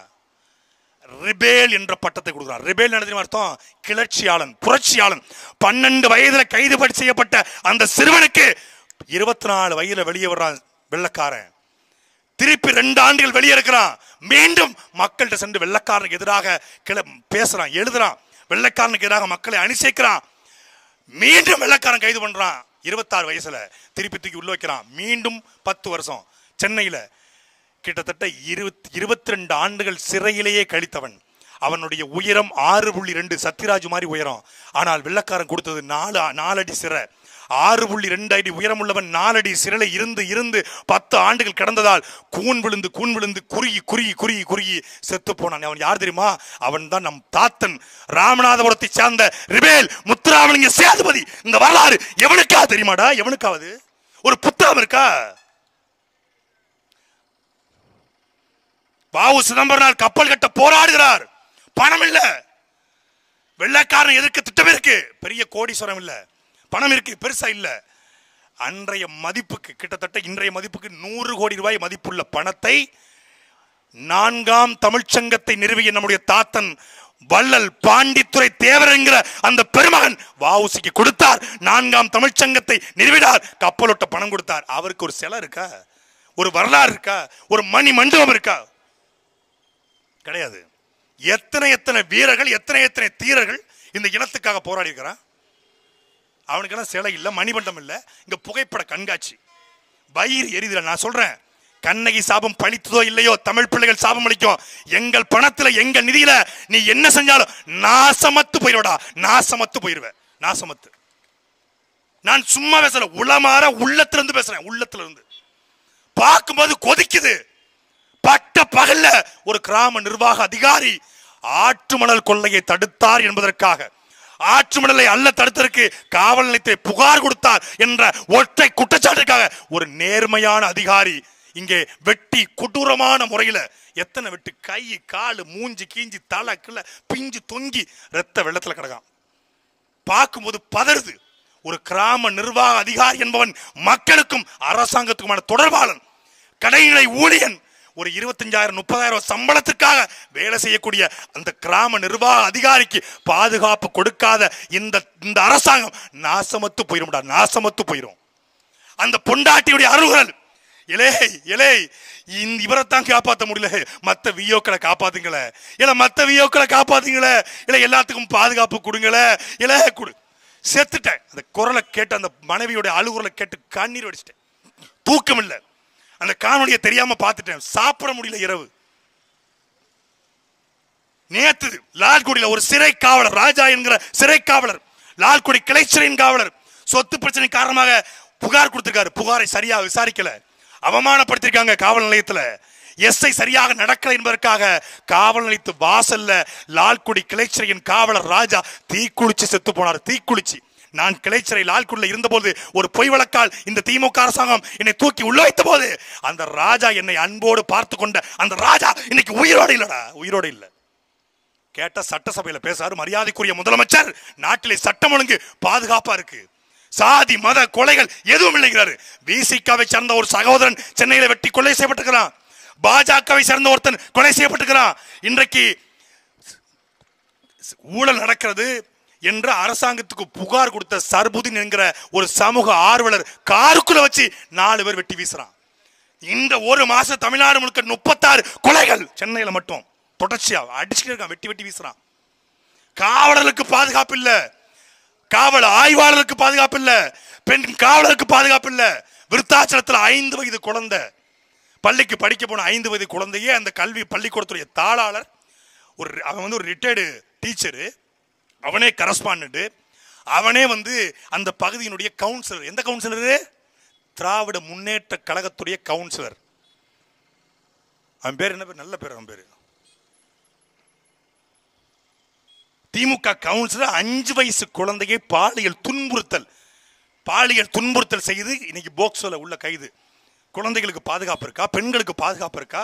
ரிபேல் என்ற பட்டத்தை கொடுக்குறான் ரிபேல் என்ன தெரியுமா அர்த்தம் கிளர்ச்சியாளன் புரட்சியாளன் பன்னெண்டு வயதுல கைது படி செய்யப்பட்ட அந்த சிறுவனுக்கு இருபத்தி நாலு வயதுல வெளியே வர்றான் வெள்ளக்காரன் திருப்பி ரெண்டு ஆண்டுகள் வெளியே இருக்கிறான் மீண்டும் மக்கள்கிட்ட சென்று வெள்ளக்காரனுக்கு எதிராக கிள பேசுறான் எழுதுறான் வெள்ளக்காரனுக்கு எதிராக மக்களை அணி சேர்க்கிறான் மீண்டும் வெள்ளக்காரன் கைது பண்றான் இருபத்தாறு வயசுல திருப்பி தூக்கி உள்ள வைக்கிறான் மீண்டும் பத்து வருஷம் சென்னையில கிட்டத்தட்ட இருபத்தி இருபத்தி ரெண்டு ஆண்டுகள் சிறையிலேயே கழித்தவன் அவனுடைய உயரம் ஆறு புள்ளி ரெண்டு சத்யராஜ் மாதிரி உயரம் ஆனால் வெள்ளக்காரன் கொடுத்தது நாலு நாலடி சிறை ஆறு புள்ளி ரெண்டு அடி உயரமுள்ளவன் நாலடி சிறையில இருந்து இருந்து பத்து ஆண்டுகள் கிடந்ததால் கூன் விழுந்து கூன் விழுந்து குறுகி குறுகி குறுகி குறுகி செத்து போனான் அவன் யார் தெரியுமா அவன் தான் நம் தாத்தன் ராமநாதபுரத்தை சார்ந்த ரிபேல் முத்துராமலிங்க சேதுபதி இந்த வரலாறு எவனுக்கா தெரியுமாடா எவனுக்காவது ஒரு புத்தகம் இருக்கா வாவு சிதம்பரனார் கப்பல் கட்ட போராடுகிறார் பணம் இல்ல வெள்ளக்காரன் எதிர்க்க திட்டம் இருக்கு பெரிய கோடீஸ்வரம் இல்ல பணம் இருக்கு பெருசா இல்ல அன்றைய மதிப்புக்கு கிட்டத்தட்ட இன்றைய மதிப்புக்கு நூறு கோடி ரூபாய் மதிப்புள்ள பணத்தை நான்காம் தமிழ்ச்சங்கத்தை நிறுவிய நம்முடைய தாத்தன் வள்ளல் பாண்டித்துறை தேவர் என்கிற அந்த பெருமகன் வாவுசிக்கு கொடுத்தார் நான்காம் தமிழ்ச்சங்கத்தை நிறுவினார் கப்பலோட்ட பணம் கொடுத்தார் அவருக்கு ஒரு சிலை இருக்கா ஒரு வரலாறு இருக்கா ஒரு மணி மண்டபம் இருக்கா கிடையாது எத்தனை எத்தனை வீரர்கள் எத்தனை எத்தனை தீரர்கள் இந்த இனத்துக்காக போராடி இருக்கிறான் அவனுக்கெல்லாம் சிலை இல்லை மணிமண்டம் இல்லை இங்க புகைப்பட கண்காட்சி வயிறு எரிதல நான் சொல்றேன் கண்ணகி சாபம் பழித்ததோ இல்லையோ தமிழ் பிள்ளைகள் சாபம் அளிக்கும் எங்கள் பணத்துல எங்க நிதியில நீ என்ன செஞ்சாலும் நாசமத்து போயிடுவடா நாசமத்து போயிருவ நாசமத்து நான் சும்மா பேசல உளமாற உள்ளத்துல இருந்து பேசுறேன் உள்ளத்துல இருந்து பார்க்கும்போது கொதிக்குது பட்ட பகல்ல ஒரு கிராம நிர்வாக அதிகாரி ஆற்று மணல் கொள்ளையை தடுத்தார் என்பதற்காக ஆற்று மணலை அல்ல தடுத்ததற்கு காவல் நிலையத்தை புகார் கொடுத்தார் என்ற ஒற்றை குற்றச்சாட்டிற்காக ஒரு நேர்மையான அதிகாரி இங்கே வெட்டி கொடூரமான முறையில எத்தனை வெட்டு கை காலு மூஞ்சி கீஞ்சி தலை கிள்ள பிஞ்சு தொங்கி ரத்த வெள்ளத்துல கிடக்கான் பார்க்கும்போது பதறுது ஒரு கிராம நிர்வாக அதிகாரி என்பவன் மக்களுக்கும் அரசாங்கத்துக்குமான தொடர்பாளன் கடைநிலை ஊழியன் ஒரு இருபத்தஞ்சாயிரம் முப்பதாயிரம் சம்பளத்திற்காக வேலை செய்யக்கூடிய அந்த கிராம நிர்வாக அதிகாரிக்கு பாதுகாப்பு கொடுக்காத இந்த இந்த அரசாங்கம் நாசமத்து போயிரும்டா நாசமத்து போயிரும் அந்த பொண்டாட்டியுடைய அருள்கள் இலே இலே இந்த இவரைத்தான் காப்பாற்ற முடியல மத்த வியோக்களை காப்பாத்துங்களே இல்ல மத்த வியோக்களை காப்பாத்துங்களே இல்ல எல்லாத்துக்கும் பாதுகாப்பு கொடுங்களே இல்ல கொடு செத்துட்டேன் அந்த குரலை கேட்டு அந்த மனைவியோட அழுகுரலை கேட்டு கண்ணீர் வடிச்சிட்டேன் தூக்கம் இல்லை அந்த காணொலியை தெரியாம பார்த்துட்டேன் சாப்பிட முடியல இரவு நேத்து லால்குடியில ஒரு சிறை காவலர் ராஜா என்கிற சிறை காவலர் லால்குடி கிளைச்சிறையின் காவலர் சொத்து பிரச்சனை காரணமாக புகார் கொடுத்திருக்காரு புகாரை சரியா விசாரிக்கல அவமானப்படுத்திருக்காங்க காவல் நிலையத்துல எஸ்ஐ சரியாக நடக்கல என்பதற்காக காவல் நிலையத்து வாசல்ல லால்குடி கிளைச்சிறையின் காவலர் ராஜா தீக்குளிச்சு செத்து போனார் தீக்குளிச்சு நான் கிளைச்சிறை லால்குடில இருந்தபோது ஒரு பொய் வழக்கால் இந்த திமுக அரசாங்கம் என்னை தூக்கி உள்ள வைத்த போது அந்த ராஜா என்னை அன்போடு பார்த்து கொண்ட அந்த ராஜா இன்னைக்கு உயிரோடு இல்லடா உயிரோடு இல்ல கேட்ட சட்டசபையில பேசாரு மரியாதைக்குரிய முதலமைச்சர் நாட்டிலே சட்டம் ஒழுங்கு பாதுகாப்பா இருக்கு சாதி மத கொலைகள் எதுவும் இல்லைங்கிறாரு விசிகாவை சேர்ந்த ஒரு சகோதரன் சென்னையில வெட்டி கொலை செய்யப்பட்டிருக்கிறான் பாஜகவை சேர்ந்த ஒருத்தன் கொலை செய்யப்பட்டிருக்கிறான் இன்றைக்கு ஊழல் நடக்கிறது என்ற அரசாங்கத்துக்கு புகார் கொடுத்த சர்புதீன் என்கிற ஒரு சமூக ஆர்வலர் காருக்குள்ள வச்சு நாலு பேர் வெட்டி வீசுறான் இந்த ஒரு மாசம் தமிழ்நாடு முழுக்க முப்பத்தாறு கொலைகள் சென்னையில மட்டும் தொடர்ச்சியா அடிச்சுட்டு இருக்கான் வெட்டி வெட்டி வீசுறான் காவலர்களுக்கு பாதுகாப்பு இல்ல காவல் ஆய்வாளருக்கு பாதுகாப்பு இல்ல பெண் காவலருக்கு பாதுகாப்பு இல்ல விருத்தாச்சலத்துல ஐந்து வயது குழந்தை பள்ளிக்கு படிக்க போன ஐந்து வயது குழந்தையே அந்த கல்வி பள்ளிக்கூடத்துடைய தாளாளர் ஒரு அவன் வந்து ஒரு ரிட்டையர்டு டீச்சரு அவனே கரஸ்பாண்ட் அவனே வந்து அந்த பகுதியினுடைய கவுன்சிலர் எந்த கவுன்சிலரு திராவிட முன்னேற்ற கழகத்துடைய கவுன்சிலர் அவன் பேர் என்ன பேர் நல்ல பேர் அவன் பேர் திமுக கவுன்சிலர் அஞ்சு வயசு குழந்தையை பாலியல் துன்புறுத்தல் பாலியல் துன்புறுத்தல் செய்து இன்னைக்கு போக்சோல உள்ள கைது குழந்தைகளுக்கு பாதுகாப்பு இருக்கா பெண்களுக்கு பாதுகாப்பு இருக்கா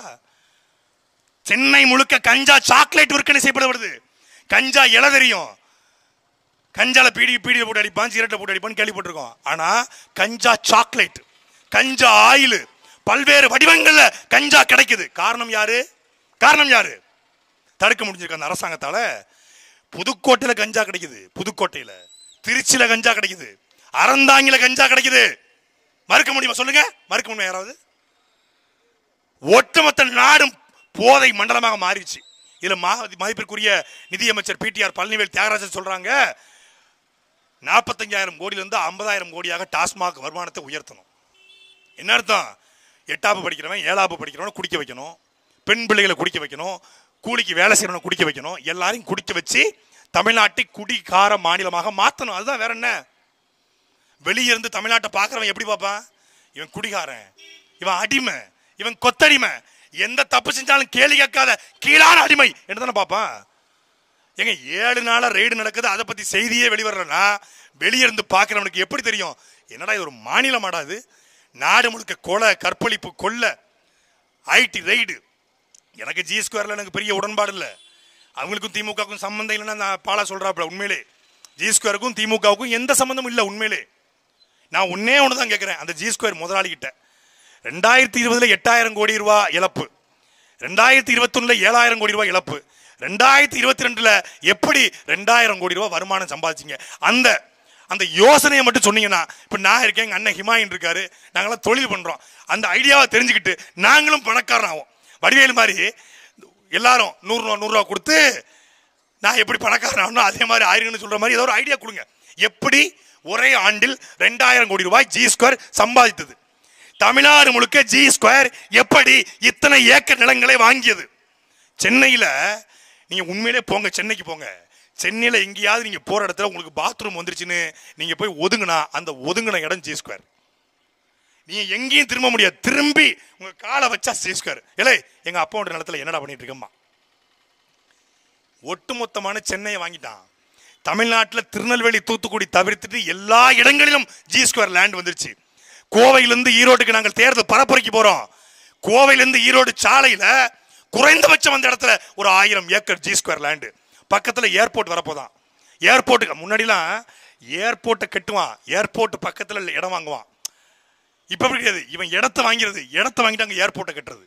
சென்னை முழுக்க கஞ்சா சாக்லேட் விற்பனை செய்யப்படுவது கஞ்சா இலை தெரியும் கஞ்சால பீடி பீடியை போட்டு அடிப்பான் சிகரெட்டை போட்டு அடிப்பான்னு கேள்விப்பட்டிருக்கோம் ஆனா கஞ்சா சாக்லேட் கஞ்சா ஆயில் பல்வேறு வடிவங்கள்ல கஞ்சா கிடைக்குது காரணம் யாரு காரணம் யாரு தடுக்க முடிஞ்சிருக்கு அந்த அரசாங்கத்தால புதுக்கோட்டையில கஞ்சா கிடைக்குது புதுக்கோட்டையில திருச்சியில கஞ்சா கிடைக்குது அறந்தாங்கில கஞ்சா கிடைக்குது மறுக்க முடியுமா சொல்லுங்க மறுக்க முடியுமா யாராவது ஒட்டுமொத்த நாடும் போதை மண்டலமாக மாறிடுச்சு இதுல மா- மதிப்பிற்குரிய நிதியமைச்சர் பிடிஆர் பழனிவேல் தியாகராஜன் சொல்றாங்க நாற்பத்தஞ்சாயிரம் கோடியிலிருந்து ஐம்பதாயிரம் கோடியாக டாஸ்மாக் வருமானத்தை உயர்த்தணும் என்ன அர்த்தம் எட்டாப்பு படிக்கிறவன் ஏழாப்பு படிக்கிறவன் குடிக்க வைக்கணும் பெண் பிள்ளைகளை குடிக்க வைக்கணும் கூலிக்கு வேலை செய்யறவனை குடிக்க வைக்கணும் எல்லாரையும் குடிக்க வச்சு தமிழ்நாட்டை குடிகார மாநிலமாக மாற்றணும் அதுதான் வேற என்ன வெளியே இருந்து தமிழ்நாட்டை பார்க்கறவன் எப்படி பார்ப்பான் இவன் குடிகாரன் இவன் அடிமை இவன் கொத்தடிமை எந்த தப்பு செஞ்சாலும் கேள்வி கேட்காத கீழான அடிமை என்று தானே பார்ப்பான் ஏங்க ஏழு நாளா ரெய்டு நடக்குது அதை பத்தி செய்தியே வெளிவரலன்னா வெளியே இருந்து பார்க்கறவனுக்கு எப்படி தெரியும் என்னடா இது ஒரு மாநிலமாடா இது நாடு முழுக்க கொலை கற்பழிப்பு கொள்ளை ஐடி ரெய்டு எனக்கு ஜி ஸ்கொயர்ல எனக்கு பெரிய உடன்பாடு இல்லை அவங்களுக்கும் திமுகவுக்கும் சம்பந்தம் இல்லைன்னா நான் பாலா சொல்றாப்புல உண்மையிலே ஜி ஸ்கொயருக்கும் திமுகவுக்கும் எந்த சம்பந்தமும் இல்லை உண்மையிலே நான் ஒன்னே ஒன்று தான் கேட்குறேன் அந்த ஜி ஸ்கொயர் முதலாளி கிட்ட ரெண்டாயிரத்தி இருபதுல எட்டாயிரம் கோடி ரூபாய் இழப்பு ரெண்டாயிரத்தி இருபத்தொன்னுல ஏழாயிரம் கோடி ரூபாய் இழப்பு ரெண்டாயிரத்தி இருபத்தி ரெண்டுல எப்படி ரெண்டாயிரம் கோடி ரூபாய் வருமானம் சம்பாதிச்சீங்க அந்த அந்த யோசனையை மட்டும் சொன்னீங்கன்னா இப்ப நான் இருக்கேன் எங்க அண்ணன் ஹிமாயின் இருக்காரு நாங்களாம் தொழில் பண்றோம் அந்த ஐடியாவை தெரிஞ்சுக்கிட்டு நாங்களும் பணக்காரன் ஆவோம் வடிவேலு மாதிரி எல்லாரும் நூறு ரூபா நூறு ரூபா கொடுத்து நான் எப்படி பணக்காரன் ஆகணும் அதே மாதிரி ஆயிருங்கன்னு சொல்ற மாதிரி ஏதோ ஒரு ஐடியா கொடுங்க எப்படி ஒரே ஆண்டில் ரெண்டாயிரம் கோடி ரூபாய் ஜி ஸ்கொயர் சம்பாதித்தது தமிழ்நாடு முழுக்க ஜி ஸ்கொயர் எப்படி இத்தனை ஏக்கர் நிலங்களை வாங்கியது சென்னையில நீங்க உண்மையிலே போங்க சென்னைக்கு போங்க சென்னையில எங்கேயாவது நீங்க போற இடத்துல உங்களுக்கு பாத்ரூம் வந்துருச்சுன்னு நீங்க போய் ஒதுங்குனா அந்த ஒதுங்கின இடம் ஜி ஸ்கொயர் நீங்க எங்கேயும் திரும்ப முடியாது திரும்பி உங்க காலை வச்சா ஜி ஸ்கொயர் இல்லை எங்க அப்பாவோட நிலத்துல என்னடா பண்ணிட்டு இருக்கம்மா ஒட்டுமொத்தமான சென்னையை வாங்கிட்டான் தமிழ்நாட்டில் திருநெல்வேலி தூத்துக்குடி தவிர்த்துட்டு எல்லா இடங்களிலும் ஜி ஸ்கொயர் லேண்ட் வந்துருச்சு கோவையிலிருந்து ஈரோட்டுக்கு நாங்கள் தேர்தல் பரப்புரைக்கு போறோம் கோவையிலிருந்து ஈரோடு சாலையில குறைந்தபட்சம் அந்த இடத்துல ஒரு ஆயிரம் ஏக்கர் ஜி ஸ்கொயர் லேண்டு பக்கத்துல ஏர்போர்ட் வரப்போதான் ஏர்போர்ட்டுக்கு முன்னாடிலாம் ஏர்போர்ட்டை கட்டுவான் ஏர்போர்ட் பக்கத்துல இடம் வாங்குவான் இப்ப அப்படி கிடையாது இவன் இடத்த வாங்கிறது இடத்த வாங்கிட்டு அங்க ஏர்போர்ட்டை கட்டுறது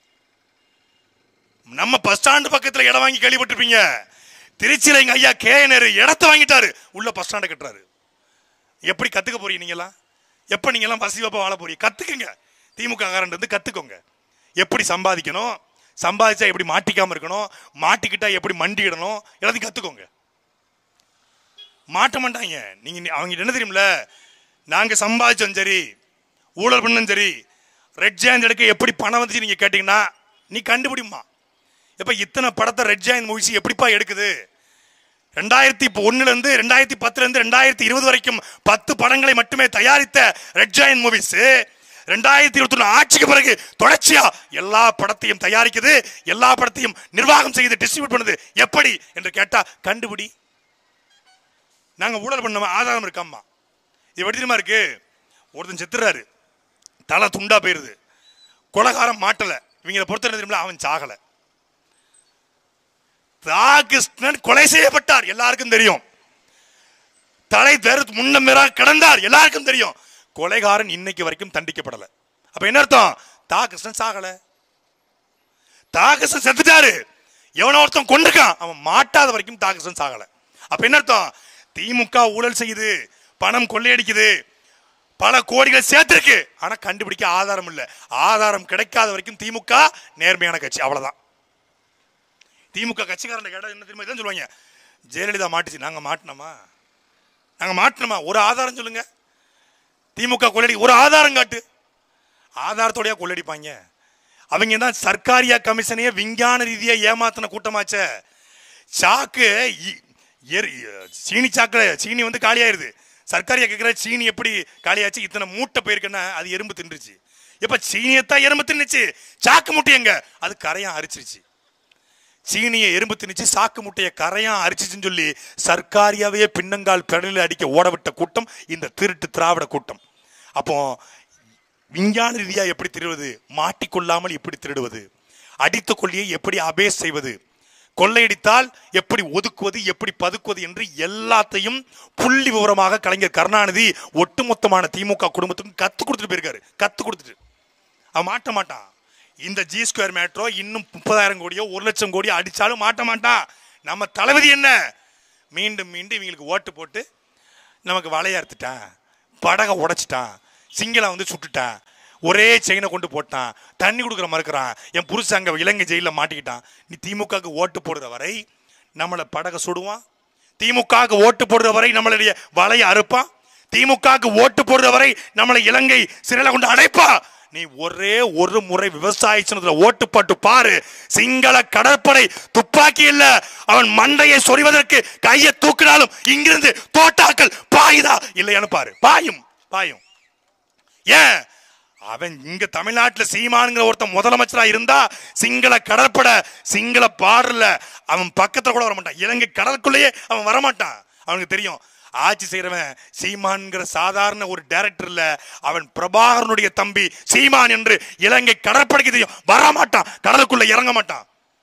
நம்ம பஸ் ஸ்டாண்டு பக்கத்துல இடம் வாங்கி கேள்விப்பட்டிருப்பீங்க திருச்சியில எங்க ஐயா கே இடத்த வாங்கிட்டாரு உள்ள பஸ் ஸ்டாண்டை கட்டுறாரு எப்படி கத்துக்க போறீங்க நீங்களாம் எப்ப நீங்களாம் வசதி வாப்பா வாழ போறீங்க கத்துக்குங்க திமுக காரன் இருந்து கத்துக்கோங்க எப்படி சம்பாதிக்கணும் சம்பாதிச்சா எப்படி மாட்டிக்காம இருக்கணும் மாட்டிக்கிட்டா எப்படி மண்டிக்கிடணும் எல்லாத்தையும் கத்துக்கோங்க மாட்ட மாட்டாங்க நீங்க அவங்க என்ன தெரியுமில நாங்க சம்பாதிச்சோம் சரி ஊழல் பண்ணதும் சரி ரெட் ஜாயின் எடுக்க எப்படி பணம் வந்துச்சு நீங்க கேட்டீங்கன்னா நீ கண்டுபிடிமா இப்ப இத்தனை படத்தை ரெட் ஜாயின் மூவிஸ் எப்படிப்பா எடுக்குது ரெண்டாயிரத்தி இப்போ ஒண்ணுல இருந்து ரெண்டாயிரத்தி பத்துல இருந்து ரெண்டாயிரத்தி இருபது வரைக்கும் பத்து படங்களை மட்டுமே தயாரித்த ரெட் ஜாயின் மூவிஸ் ரெண்டாயிரத்தி இருபத்தி ஒண்ணு ஆட்சிக்கு பிறகு தொடர்ச்சியா எல்லா படத்தையும் தயாரிக்குது எல்லா படத்தையும் நிர்வாகம் செய்து டிஸ்ட்ரிபியூட் பண்ணுது எப்படி என்று கேட்டா கண்டுபிடி நாங்க ஊழல் பண்ண ஆதாரம் இருக்காம்மா இது எப்படி தெரியுமா இருக்கு ஒருத்தன் செத்துறாரு தலை துண்டா போயிருது கொலகாரம் மாட்டல இவங்களை பொறுத்த தெரியுமில அவன் சாகல தா கிருஷ்ணன் கொலை செய்யப்பட்டார் எல்லாருக்கும் தெரியும் தலை தெரு முன்ன மேலாக கிடந்தார் எல்லாருக்கும் தெரியும் கொலைகாரன் இன்னைக்கு வரைக்கும் தண்டிக்கப்படல அப்ப என்ன அர்த்தம் தா கிருஷ்ணன் சாகல தா கிருஷ்ணன் செத்துட்டாரு எவனோ ஒருத்தன் கொண்டிருக்கான் அவன் மாட்டாத வரைக்கும் தா கிருஷ்ணன் சாகல அப்ப என்ன அர்த்தம் திமுக ஊழல் செய்யுது பணம் கொள்ளையடிக்குது பல கோடிகள் சேர்த்திருக்கு ஆனா கண்டுபிடிக்க ஆதாரம் இல்ல ஆதாரம் கிடைக்காத வரைக்கும் திமுக நேர்மையான கட்சி அவ்வளவுதான் திமுக கட்சிக்காரன் கேட்டா என்ன தெரியுமா இதான் சொல்லுவாங்க ஜெயலலிதா மாட்டுச்சு நாங்க மாட்டினோமா நாங்க மாட்டினோமா ஒரு ஆதாரம் சொல்லுங்க திமுக கொள்ளடி ஒரு ஆதாரம் காட்டு ஆதாரத்தோடயா கொள்ளடிப்பாங்க அவங்க தான் சர்க்காரியா கமிஷனையே விஞ்ஞான ரீதியா ஏமாத்தின கூட்டமாச்சே சாக்கு இ- எரி- சீனி சாக்குல சீனி வந்து காலியாயிருது சர்க்காரியா கேட்கிற சீனி எப்படி காலியாச்சு இத்தனை மூட்டை போயிருக்குன்னா அது எறும்பு தின்றுச்சு இப்ப சீனியத்தான் எறும்பு தின்னுச்சு சாக்கு மூட்டை எங்க அது கரையான் அரிச்சிருச்சு சீனியை எறும்பு திணிச்சு சாக்கு முட்டையை கரையான் அரிச்சிச்சுன்னு சொல்லி சர்க்காரியாவே பின்னங்கால் பெடலில் அடிக்க ஓடவிட்ட கூட்டம் இந்த திருட்டு திராவிட கூட்டம் அப்போ விஞ்ஞான ரீதியா எப்படி திருடுவது மாட்டிக்கொள்ளாமல் எப்படி திருடுவது அடித்த கொள்ளியை எப்படி அபேஸ் செய்வது கொள்ளையடித்தால் எப்படி ஒதுக்குவது எப்படி பதுக்குவது என்று எல்லாத்தையும் புள்ளி விவரமாக கலைஞர் கருணாநிதி ஒட்டுமொத்தமான திமுக குடும்பத்துக்கும் கத்து கொடுத்துட்டு போயிருக்காரு கத்து கொடுத்துட்டு அவன் மாட்ட மாட்டான் இந்த ஜி ஸ்கொயர் மேட்ரோ இன்னும் முப்பதாயிரம் கோடியோ ஒரு லட்சம் கோடியோ அடிச்சாலும் மாட்ட மாட்டான் நம்ம தளபதி என்ன மீண்டும் மீண்டும் இவங்களுக்கு ஓட்டு போட்டு நமக்கு வலைய அறுத்துட்டான் படகை உடைச்சிட்டான் சிங்களம் வந்து சுட்டுட்டான் ஒரே செயினை கொண்டு போட்டான் தண்ணி கொடுக்குற மறுக்கிறான் என் புருஷன் அங்க இலங்கை ஜெயிலில் மாட்டிக்கிட்டான் நீ திமுகவுக்கு ஓட்டு போடுற வரை நம்மளை படகை சுடுவான் திமுகவுக்கு ஓட்டு போடுற வரை நம்மளுடைய வலையை அறுப்பான் திமுகவுக்கு ஓட்டு போடுற வரை நம்மளை இலங்கை சிறையில கொண்டு அடைப்பா நீ ஒரே ஒரு முறை விவசாய சின்னத்துல ஓட்டு போட்டு பாரு சிங்கள கடற்படை துப்பாக்கி இல்ல அவன் மண்டையை சொறிவதற்கு கையை தூக்கினாலும் இங்கிருந்து தோட்டாக்கள் பாயுதா இல்லையான்னு பாரு பாயும் பாயும் ஏன் அவன் இங்க தமிழ்நாட்டுல சீமானுங்கிற ஒருத்தன் முதலமைச்சரா இருந்தா சிங்கள கடற்படை சிங்கள பாடல அவன் பக்கத்துல கூட வரமாட்டான் இலங்கை கடலுக்குள்ளேயே அவன் வரமாட்டான் அவனுக்கு தெரியும் ஆட்சி செய்யறவன் சீமான்ங்கிற சாதாரண ஒரு டைரக்டர் இல்ல அவன் பிரபாகரனுடைய தம்பி சீமான் என்று இலங்கை கடற்படைக்கு தெரியும் வரமாட்டான் கடலுக்குள்ள இறங்க மாட்டான்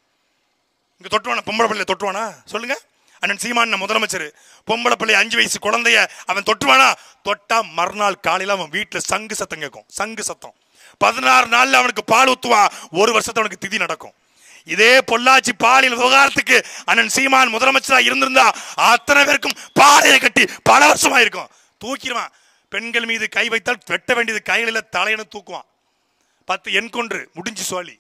இங்க தொட்டுவானா பொம்பளை பிள்ளை தொட்டுவானா சொல்லுங்க அண்ணன் சீமான் முதலமைச்சர் பொம்பளை பிள்ளை அஞ்சு வயசு குழந்தைய அவன் தொட்டுவானா தொட்டா மறுநாள் காலையில அவன் வீட்டுல சங்கு சத்தம் கேட்கும் சங்கு சத்தம் பதினாறு நாள்ல அவனுக்கு பால் ஊத்துவான் ஒரு வருஷத்துல அவனுக்கு திதி நடக்கும் இதே பொள்ளாச்சி பாலியல் விவகாரத்துக்கு அண்ணன் சீமான் முதலமைச்சரா இருந்திருந்தா அத்தனை பேருக்கும் பாலையை கட்டி பல வருஷமா இருக்கும் தூக்கிடுவான் பெண்கள் மீது கை வைத்தால் வெட்ட வேண்டியது கைகளில் தலையணு தூக்குவான் பத்து என்கொன்று முடிஞ்சு சொல்லி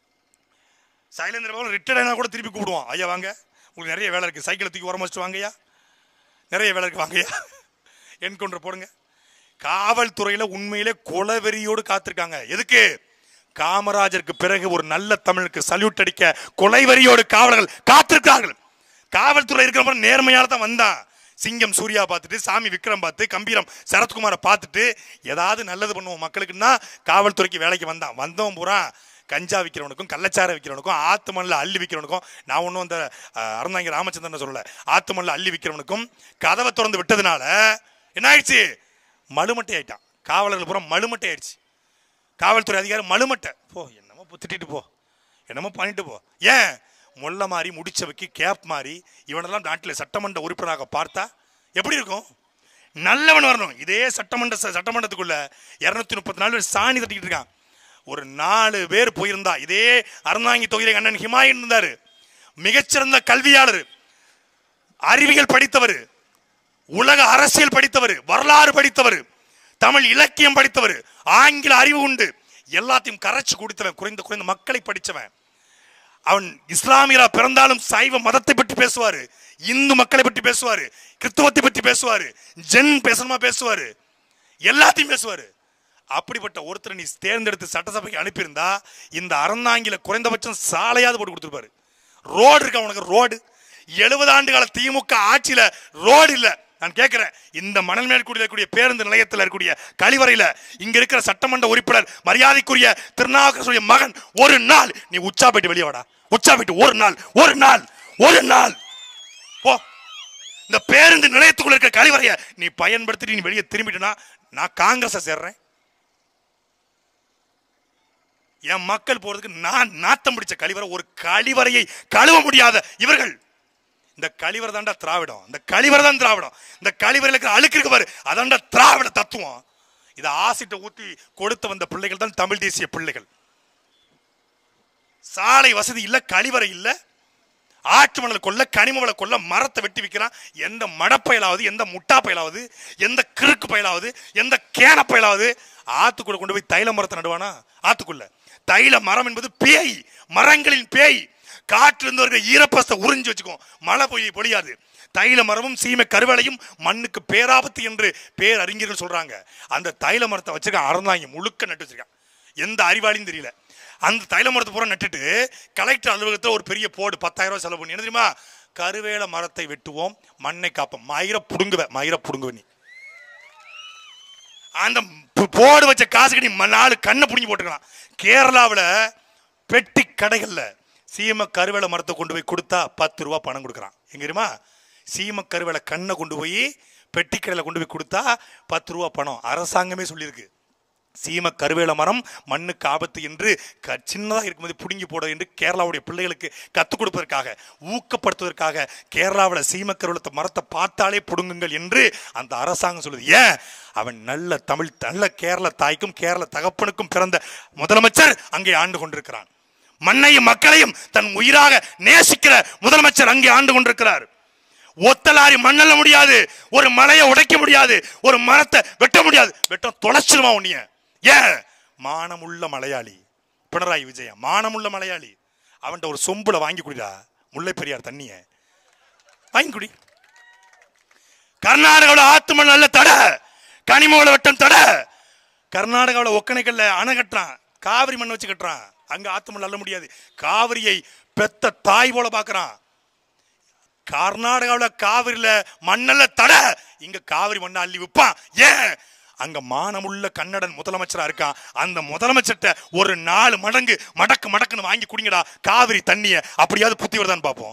சைலேந்திர பாபு ரிட்டையர்ட் ஆனா கூட திருப்பி கூப்பிடுவான் ஐயா வாங்க உங்களுக்கு நிறைய வேலை இருக்கு சைக்கிளை தூக்கி உரம் வச்சுட்டு வாங்கய்யா நிறைய வேலை இருக்கு வாங்கய்யா என்கொன்று போடுங்க காவல்துறையில உண்மையிலே கொலவெறியோடு காத்திருக்காங்க எதுக்கு காமராஜருக்கு பிறகு ஒரு நல்ல தமிழுக்கு சல்யூட் அடிக்க கொலைவெறியோடு காவலர்கள் காத்திருக்கார்கள் காவல்துறை இருக்கிற நேர்மையால தான் வந்தான் சிங்கம் சூர்யா பார்த்துட்டு சாமி விக்ரம் பார்த்து கம்பீரம் சரத்குமாரை பார்த்துட்டு ஏதாவது நல்லது பண்ணுவோம் மக்களுக்குன்னா காவல்துறைக்கு வேலைக்கு வந்தான் வந்தவன் பூரா கஞ்சா விற்கிறவனுக்கும் கள்ளச்சாரை விற்கிறவனுக்கும் ஆத்து மண்ணில் அள்ளி விற்கிறவனுக்கும் நான் ஒன்றும் அந்த அஹ், அறந்தாங்க ராமச்சந்திரன் சொல்லல ஆத்து மண்ணில் அள்ளி விற்கிறவனுக்கும் கதவை திறந்து விட்டதுனால என்ன ஆயிடுச்சு மழுமட்டை ஆயிட்டான் காவலர்கள் பூரா மழுமட்டை ஆயிடுச்சு காவல்துறை அதிகாரி மழுமட்டை போ என்னமோ போ, திட்டிட்டு போ என்னமோ பண்ணிட்டு போ ஏன் முல்லை மாதிரி முடிச்சவைக்கு கேப் மாதிரி இவனெல்லாம் நாட்டில் சட்டமன்ற உறுப்பினராக பார்த்தா எப்படி இருக்கும் நல்லவன் வரணும் இதே சட்டமன்ற ச- சட்டமன்றத்துக்குள்ள இருநூத்தி முப்பத்தி நாலு பேர் சாணி தட்டிக்கிட்டு இருக்கான் ஒரு நாலு பேர் போயிருந்தா இதே அறந்தாங்கி தொகுதியில் அண்ணன் ஹிமாயின் இருந்தாரு மிகச்சிறந்த கல்வியாளர் அறிவியல் படித்தவர் உலக அரசியல் படித்தவர் வரலாறு படித்தவர் தமிழ் இலக்கியம் படித்தவர் ஆங்கில அறிவு உண்டு எல்லாத்தையும் கரைச்சு குடித்தவன் குறைந்த குறைந்த மக்களை படிச்சவன் அவன் இஸ்லாமியரா பிறந்தாலும் சைவ மதத்தை பற்றி பேசுவாரு இந்து மக்களை பற்றி பேசுவாரு கிறிஸ்துவத்தை பற்றி பேசுவாரு ஜென் பேசணுமா பேசுவாரு எல்லாத்தையும் பேசுவாரு அப்படிப்பட்ட ஒருத்தரை நீ தேர்ந்தெடுத்து சட்டசபைக்கு அனுப்பியிருந்தா இந்த அறந்தாங்கில குறைந்தபட்சம் சாலையாவது போட்டு கொடுத்துருப்பாரு ரோடு இருக்கு அவனுக்கு ரோடு எழுபது ஆண்டு கால திமுக ஆட்சியில ரோடு இல்ல நான் கேட்கிறேன் இந்த மணல் மேற்கூடிய இருக்கக்கூடிய பேருந்து நிலையத்தில் இருக்கக்கூடிய கழிவறையில இங்க இருக்கிற சட்டமன்ற உறுப்பினர் மரியாதைக்குரிய திருநாவுக்கரசுடைய மகன் ஒரு நாள் நீ உச்சா போயிட்டு வெளியே வாடா உச்சா போயிட்டு ஒரு நாள் ஒரு நாள் ஒரு நாள் போ இந்த பேருந்து நிலையத்துக்குள்ள இருக்க கழிவறைய நீ பயன்படுத்திட்டு நீ வெளியே திரும்பிட்டனா நான் காங்கிரஸை சேர்றேன் என் மக்கள் போறதுக்கு நான் நாத்தம் பிடிச்ச கழிவறை ஒரு கழிவறையை கழுவ முடியாத இவர்கள் இந்த கழிவறை தாண்டா திராவிடம் இந்த கழிவறை தான் திராவிடம் இந்த கழிவறையில் இருக்கிற அழுக்கு இருக்கு பாரு அதாண்டா திராவிட தத்துவம் இதை ஆசிட்ட ஊத்தி கொடுத்து வந்த பிள்ளைகள் தான் தமிழ் தேசிய பிள்ளைகள் சாலை வசதி இல்ல கழிவறை இல்ல ஆற்று மணல் கொல்ல கனிம வள கொல்ல மரத்தை வெட்டி விற்கிறான் எந்த மடப்பயலாவது எந்த முட்டா பயலாவது எந்த கிறுக்கு பயலாவது எந்த கேன பயலாவது ஆத்துக்குள்ள கொண்டு போய் தைல மரத்தை நடுவானா ஆத்துக்குள்ள தைல மரம் என்பது பேய் மரங்களின் பேய் காற்று இருந்து வருகிற ஈரப்பசத்தை உறிஞ்சு வச்சுக்கும் மழை பொய் பொழியாது தைல மரமும் சீமை கருவேலையும் மண்ணுக்கு பேராபத்து என்று பேர் அறிஞர்கள் சொல்றாங்க அந்த தைல மரத்தை வச்சிருக்க அறந்தாங்க முழுக்க நட்டு வச்சிருக்கான் எந்த அறிவாளியும் தெரியல அந்த தைல மரத்தை பூரா நட்டுட்டு கலெக்டர் அலுவலகத்தில் ஒரு பெரிய போடு பத்தாயிரம் ரூபாய் செலவு பண்ணி என்ன தெரியுமா கருவேல மரத்தை வெட்டுவோம் மண்ணை காப்போம் மயிர புடுங்குவ மயிர புடுங்குவ நீ அந்த பு- போடு வச்ச காசுக்கு நீ ம- நாலு கண்ணை புடுங்கி போட்டுக்கலாம் கேரளாவில் பெட்டி கடைகள்ல சீம கருவேல மரத்தை கொண்டு போய் கொடுத்தா பத்து ரூபா பணம் கொடுக்குறான் எங்க தெரியுமா சீம கருவேல கண்ணை கொண்டு போய் பெட்டி கடையில் கொண்டு போய் கொடுத்தா பத்து ரூபா பணம் அரசாங்கமே சொல்லியிருக்கு சீம கருவேல மரம் மண்ணுக்கு ஆபத்து என்று க சின்னதாக இருக்கும்போது பிடுங்கி போட என்று கேரளாவுடைய பிள்ளைகளுக்கு கற்றுக் கொடுப்பதற்காக ஊக்கப்படுத்துவதற்காக கேரளாவில் சீம கருவேலத்தை மரத்தை பார்த்தாலே பிடுங்குங்கள் என்று அந்த அரசாங்கம் சொல்லுது ஏன் அவன் நல்ல தமிழ் நல்ல கேரள தாய்க்கும் கேரள தகப்பனுக்கும் பிறந்த முதலமைச்சர் அங்கே ஆண்டு கொண்டிருக்கிறான் மண்ணையும் மக்களையும் தன் உயிராக நேசிக்கிற முதலமைச்சர் அங்கே ஆண்டு கொண்டிருக்கிறார் ஒத்தலாரி மண்ணல்ல முடியாது ஒரு மலையை உடைக்க முடியாது ஒரு மரத்தை வெட்ட முடியாது வெட்ட தொலைச்சிருமா உன்னைய ஏன் மானமுள்ள மலையாளி பினராயி விஜயன் மானமுள்ள மலையாளி அவன்கிட்ட ஒரு சொம்புல வாங்கி குடிடா முல்லை பெரியார் தண்ணிய வாங்கி குடி கர்நாடகாவில் ஆத்து மண் நல்ல தடை கனிமவள வெட்டம் தடை கர்நாடகாவில் ஒக்கணைக்கல்ல அணை கட்டுறான் காவிரி மண் வச்சு கட்டுறான் அங்க ஆத்து மண் அள்ள முடியாது காவிரியை பெத்த தாய் போல பாக்குறான் கர்நாடகாவில் காவிரியில மண்ணல்ல தடை இங்க காவிரி மண்ணை அள்ளி விற்பான் ஏன் அங்க மானமுள்ள கன்னடன் முதலமைச்சரா இருக்கான் அந்த முதலமைச்சர்கிட்ட ஒரு நாலு மடங்கு மடக்கு மடக்குன்னு வாங்கி குடிங்கடா காவிரி தண்ணிய அப்படியாவது புத்தி வருதான்னு பார்ப்போம்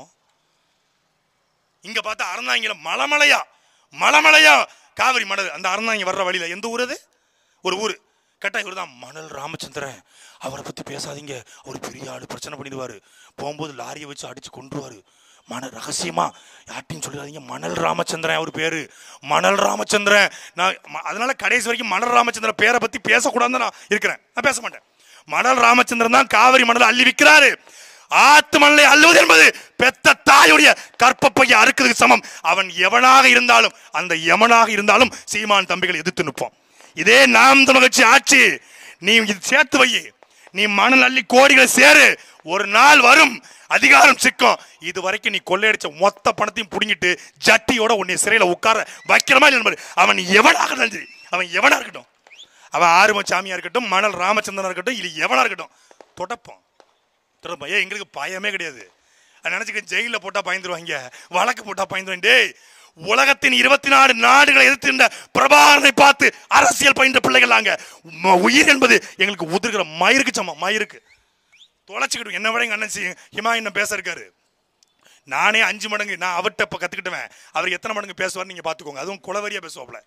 இங்க பார்த்தா அறந்தாங்கில மலமலையா மலமலையா காவிரி மணல் அந்த அறந்தாங்க வர்ற வழியில எந்த ஊர் அது ஒரு ஊர் கேட்டா இவர் தான் மணல் ராமச்சந்திரன் அவரை பத்தி பேசாதீங்க அவர் பெரிய ஆளு பிரச்சனை பண்ணிடுவாரு போகும்போது லாரியை வச்சு அடிச்சு கொண்டுருவாரு மணல் ரகசியமா யார்ட்டையும் சொல்லிடாதீங்க மணல் ராமச்சந்திரன் அவர் பேரு மணல் ராமச்சந்திரன் நான் ம- அதனால கடைசி வரைக்கும் மணல் ராமச்சந்திரன் பேரை பத்தி பேசக்கூடாதுன்னு நான் இருக்கிறேன் நான் பேச மாட்டேன் மணல் ராமச்சந்திரன் தான் காவிரி மணல் அள்ளி விற்கிறாரு ஆத்து மணலை அள்ளுவது என்பது பெத்த தாயுடைய கற்பப்பையை அறுக்கிறதுக்கு சமம் அவன் எவனாக இருந்தாலும் அந்த எவனாக இருந்தாலும் சீமான் தம்பிகளை எதிர்த்து நிற்போம் இதே நாம் தமிழ் கட்சி ஆட்சி நீ இது சேர்த்து வை நீ மணல் அள்ளி கோடிகளை சேரு ஒரு நாள் வரும் அதிகாரம் சிக்கும் இது வரைக்கும் நீ கொள்ளையடிச்ச மொத்த பணத்தையும் புடுங்கிட்டு ஜட்டியோட உன்னை சிறையில உட்கார வைக்கிறமா இல்லை பாரு. அவன் எவனாக இருந்தாலும் சரி அவன் எவனா இருக்கட்டும் அவன் ஆறும சாமியா இருக்கட்டும் மணல் ராமச்சந்திரனா இருக்கட்டும் இல்லை எவனா இருக்கட்டும் தொடப்போம் தொடப்போம் ஏன் எங்களுக்கு பயமே கிடையாது அது நினைச்சுக்க ஜெயில போட்டா பயந்துருவாங்க வழக்கு போட்டா பயந்துருவாங்க டேய் உலகத்தின் இருபத்தி நாலு நாடுகளை எதிர்த்துன்ற பிரபாகரனை பார்த்து அரசியல் பயின்ற பிள்ளைகள் நாங்க ம- உயிர் என்பது எங்களுக்கு உதிர்கிற மயிருக்கு சமம் மயிருக்கு தொலைச்சிக்கிட்டு என்ன விட எங்க அண்ணன் சி- ஹிமாயின்னு பேச இருக்காரு நானே அஞ்சு மடங்கு நான் அவர்கிட்ட இப்ப கத்துக்கிட்டவன் அவர் எத்தனை மடங்கு பேசுவார் நீங்க பாத்துக்கோங்க அதுவும் குளவரியா பேசுவாப்ல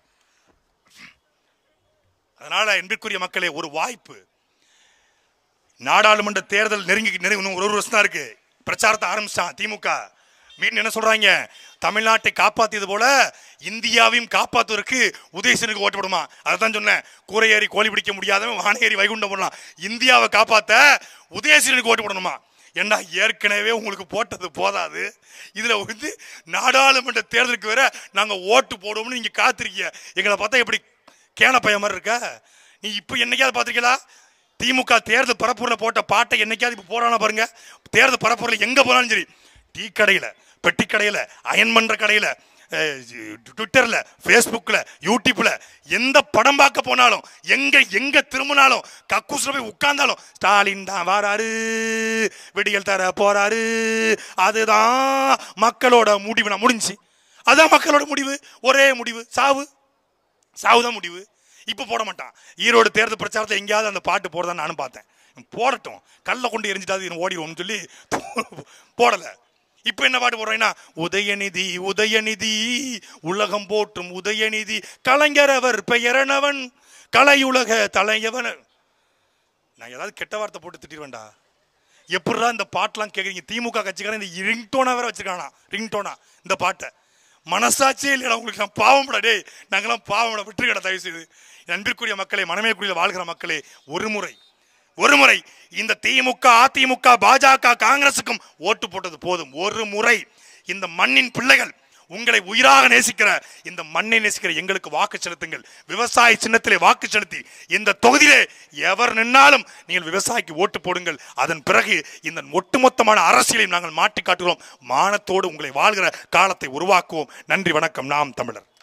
அதனால என்பிற்குரிய மக்களே ஒரு வாய்ப்பு நாடாளுமன்ற தேர்தல் நெருங்கி நெருங்கி இன்னும் ஒரு ஒரு வருஷம் தான் இருக்கு பிரச்சாரத்தை ஆரம்பிச்சான் திமுக மீண்டும் என்ன சொல்றாங்க தமிழ்நாட்டை காப்பாத்தியது போல இந்தியாவையும் காப்பாத்துவதற்கு உதயசனுக்கு ஓட்டு போடுமா அதான் சொன்னேன் கூரை ஏறி கோழி பிடிக்க முடியாதவன் வானை ஏறி வைகுண்டம் போடலாம் இந்தியாவை காப்பாத்த உதயசனுக்கு ஓட்டு போடணுமா ஏன்னா ஏற்கனவே உங்களுக்கு போட்டது போதாது இதுல வந்து நாடாளுமன்ற தேர்தலுக்கு வேற நாங்க ஓட்டு போடுவோம்னு நீங்க காத்திருக்கீங்க எங்களை பார்த்தா எப்படி கேன பைய மாதிரி இருக்கா நீ இப்போ என்னைக்காவது பார்த்திருக்கீங்களா திமுக தேர்தல் பரப்புரில் போட்ட பாட்டை என்னைக்காவது இப்போ போறானா பாருங்க தேர்தல் பரப்புரில் எங்க போனாலும் சரி டீ கடையில பெட்டி கடையில அயன் பண்ற கடையில அஹ், ட்விட்டர்ல ஃபேஸ்புக்ல யூடியூப்ல எந்த படம் பார்க்க போனாலும் எங்க எங்க திரும்பினாலும் கக்கூஸ்ல போய் உட்கார்ந்தாலும் ஸ்டாலின் தான் வாராரு விடியல் தர போறாரு அதுதான் மக்களோட முடிவு நான் முடிஞ்சு அதான் மக்களோட முடிவு ஒரே முடிவு சாவு சாவுதான் முடிவு இப்போ போட மாட்டான் ஈரோடு தேர்தல் பிரச்சாரத்தில் எங்கேயாவது அந்த பாட்டு போடுறதா நானும் பார்த்தேன் போடட்டும் கல்ல கொண்டு எரிஞ்சிட்டாது இது ஓடிடுவோம்னு சொல்லி போடல இப்போ என்ன பாட்டு போடுறேன்னா உதயநிதி உதயநிதி உலகம் போற்றும் உதயநிதி கலைஞர் அவர் பெயரனவன் கலையுலக தலையவன் நான் ஏதாவது கெட்ட வார்த்தை போட்டு திட்டிடுவேன்டா எப்படிடா இந்த பாட்டெல்லாம் கேட்குறீங்க திமுக கட்சிக்காரன் இந்த ரிங்டோனா வேற வச்சிருக்கானா ரிங்டோனா இந்த பாட்டை மனசாட்சியே இல்லைடா உங்களுக்கு நான் பாவம்டா டேய் நாங்கெல்லாம் பாவம்டா விட்டுருக்கடா தயவு செய்து என் அன்பிற்குரிய மக்களே மனமேக்குரிய வாழ்கிற மக்களே ஒரு முறை ஒரு முறை இந்த திமுக அதிமுக பாஜக காங்கிரசுக்கும் ஓட்டு போட்டது போதும் ஒரு முறை இந்த மண்ணின் பிள்ளைகள் உங்களை உயிராக நேசிக்கிற இந்த மண்ணை நேசிக்கிற எங்களுக்கு வாக்கு செலுத்துங்கள் விவசாய சின்னத்திலே வாக்கு செலுத்தி இந்த தொகுதியிலே எவர் நின்னாலும் நீங்கள் விவசாயிக்கு ஓட்டு போடுங்கள் அதன் பிறகு இந்த ஒட்டுமொத்தமான அரசியலையும் நாங்கள் மாற்றி காட்டுகிறோம் மானத்தோடு உங்களை வாழ்கிற காலத்தை உருவாக்குவோம் நன்றி வணக்கம் நாம் தமிழர்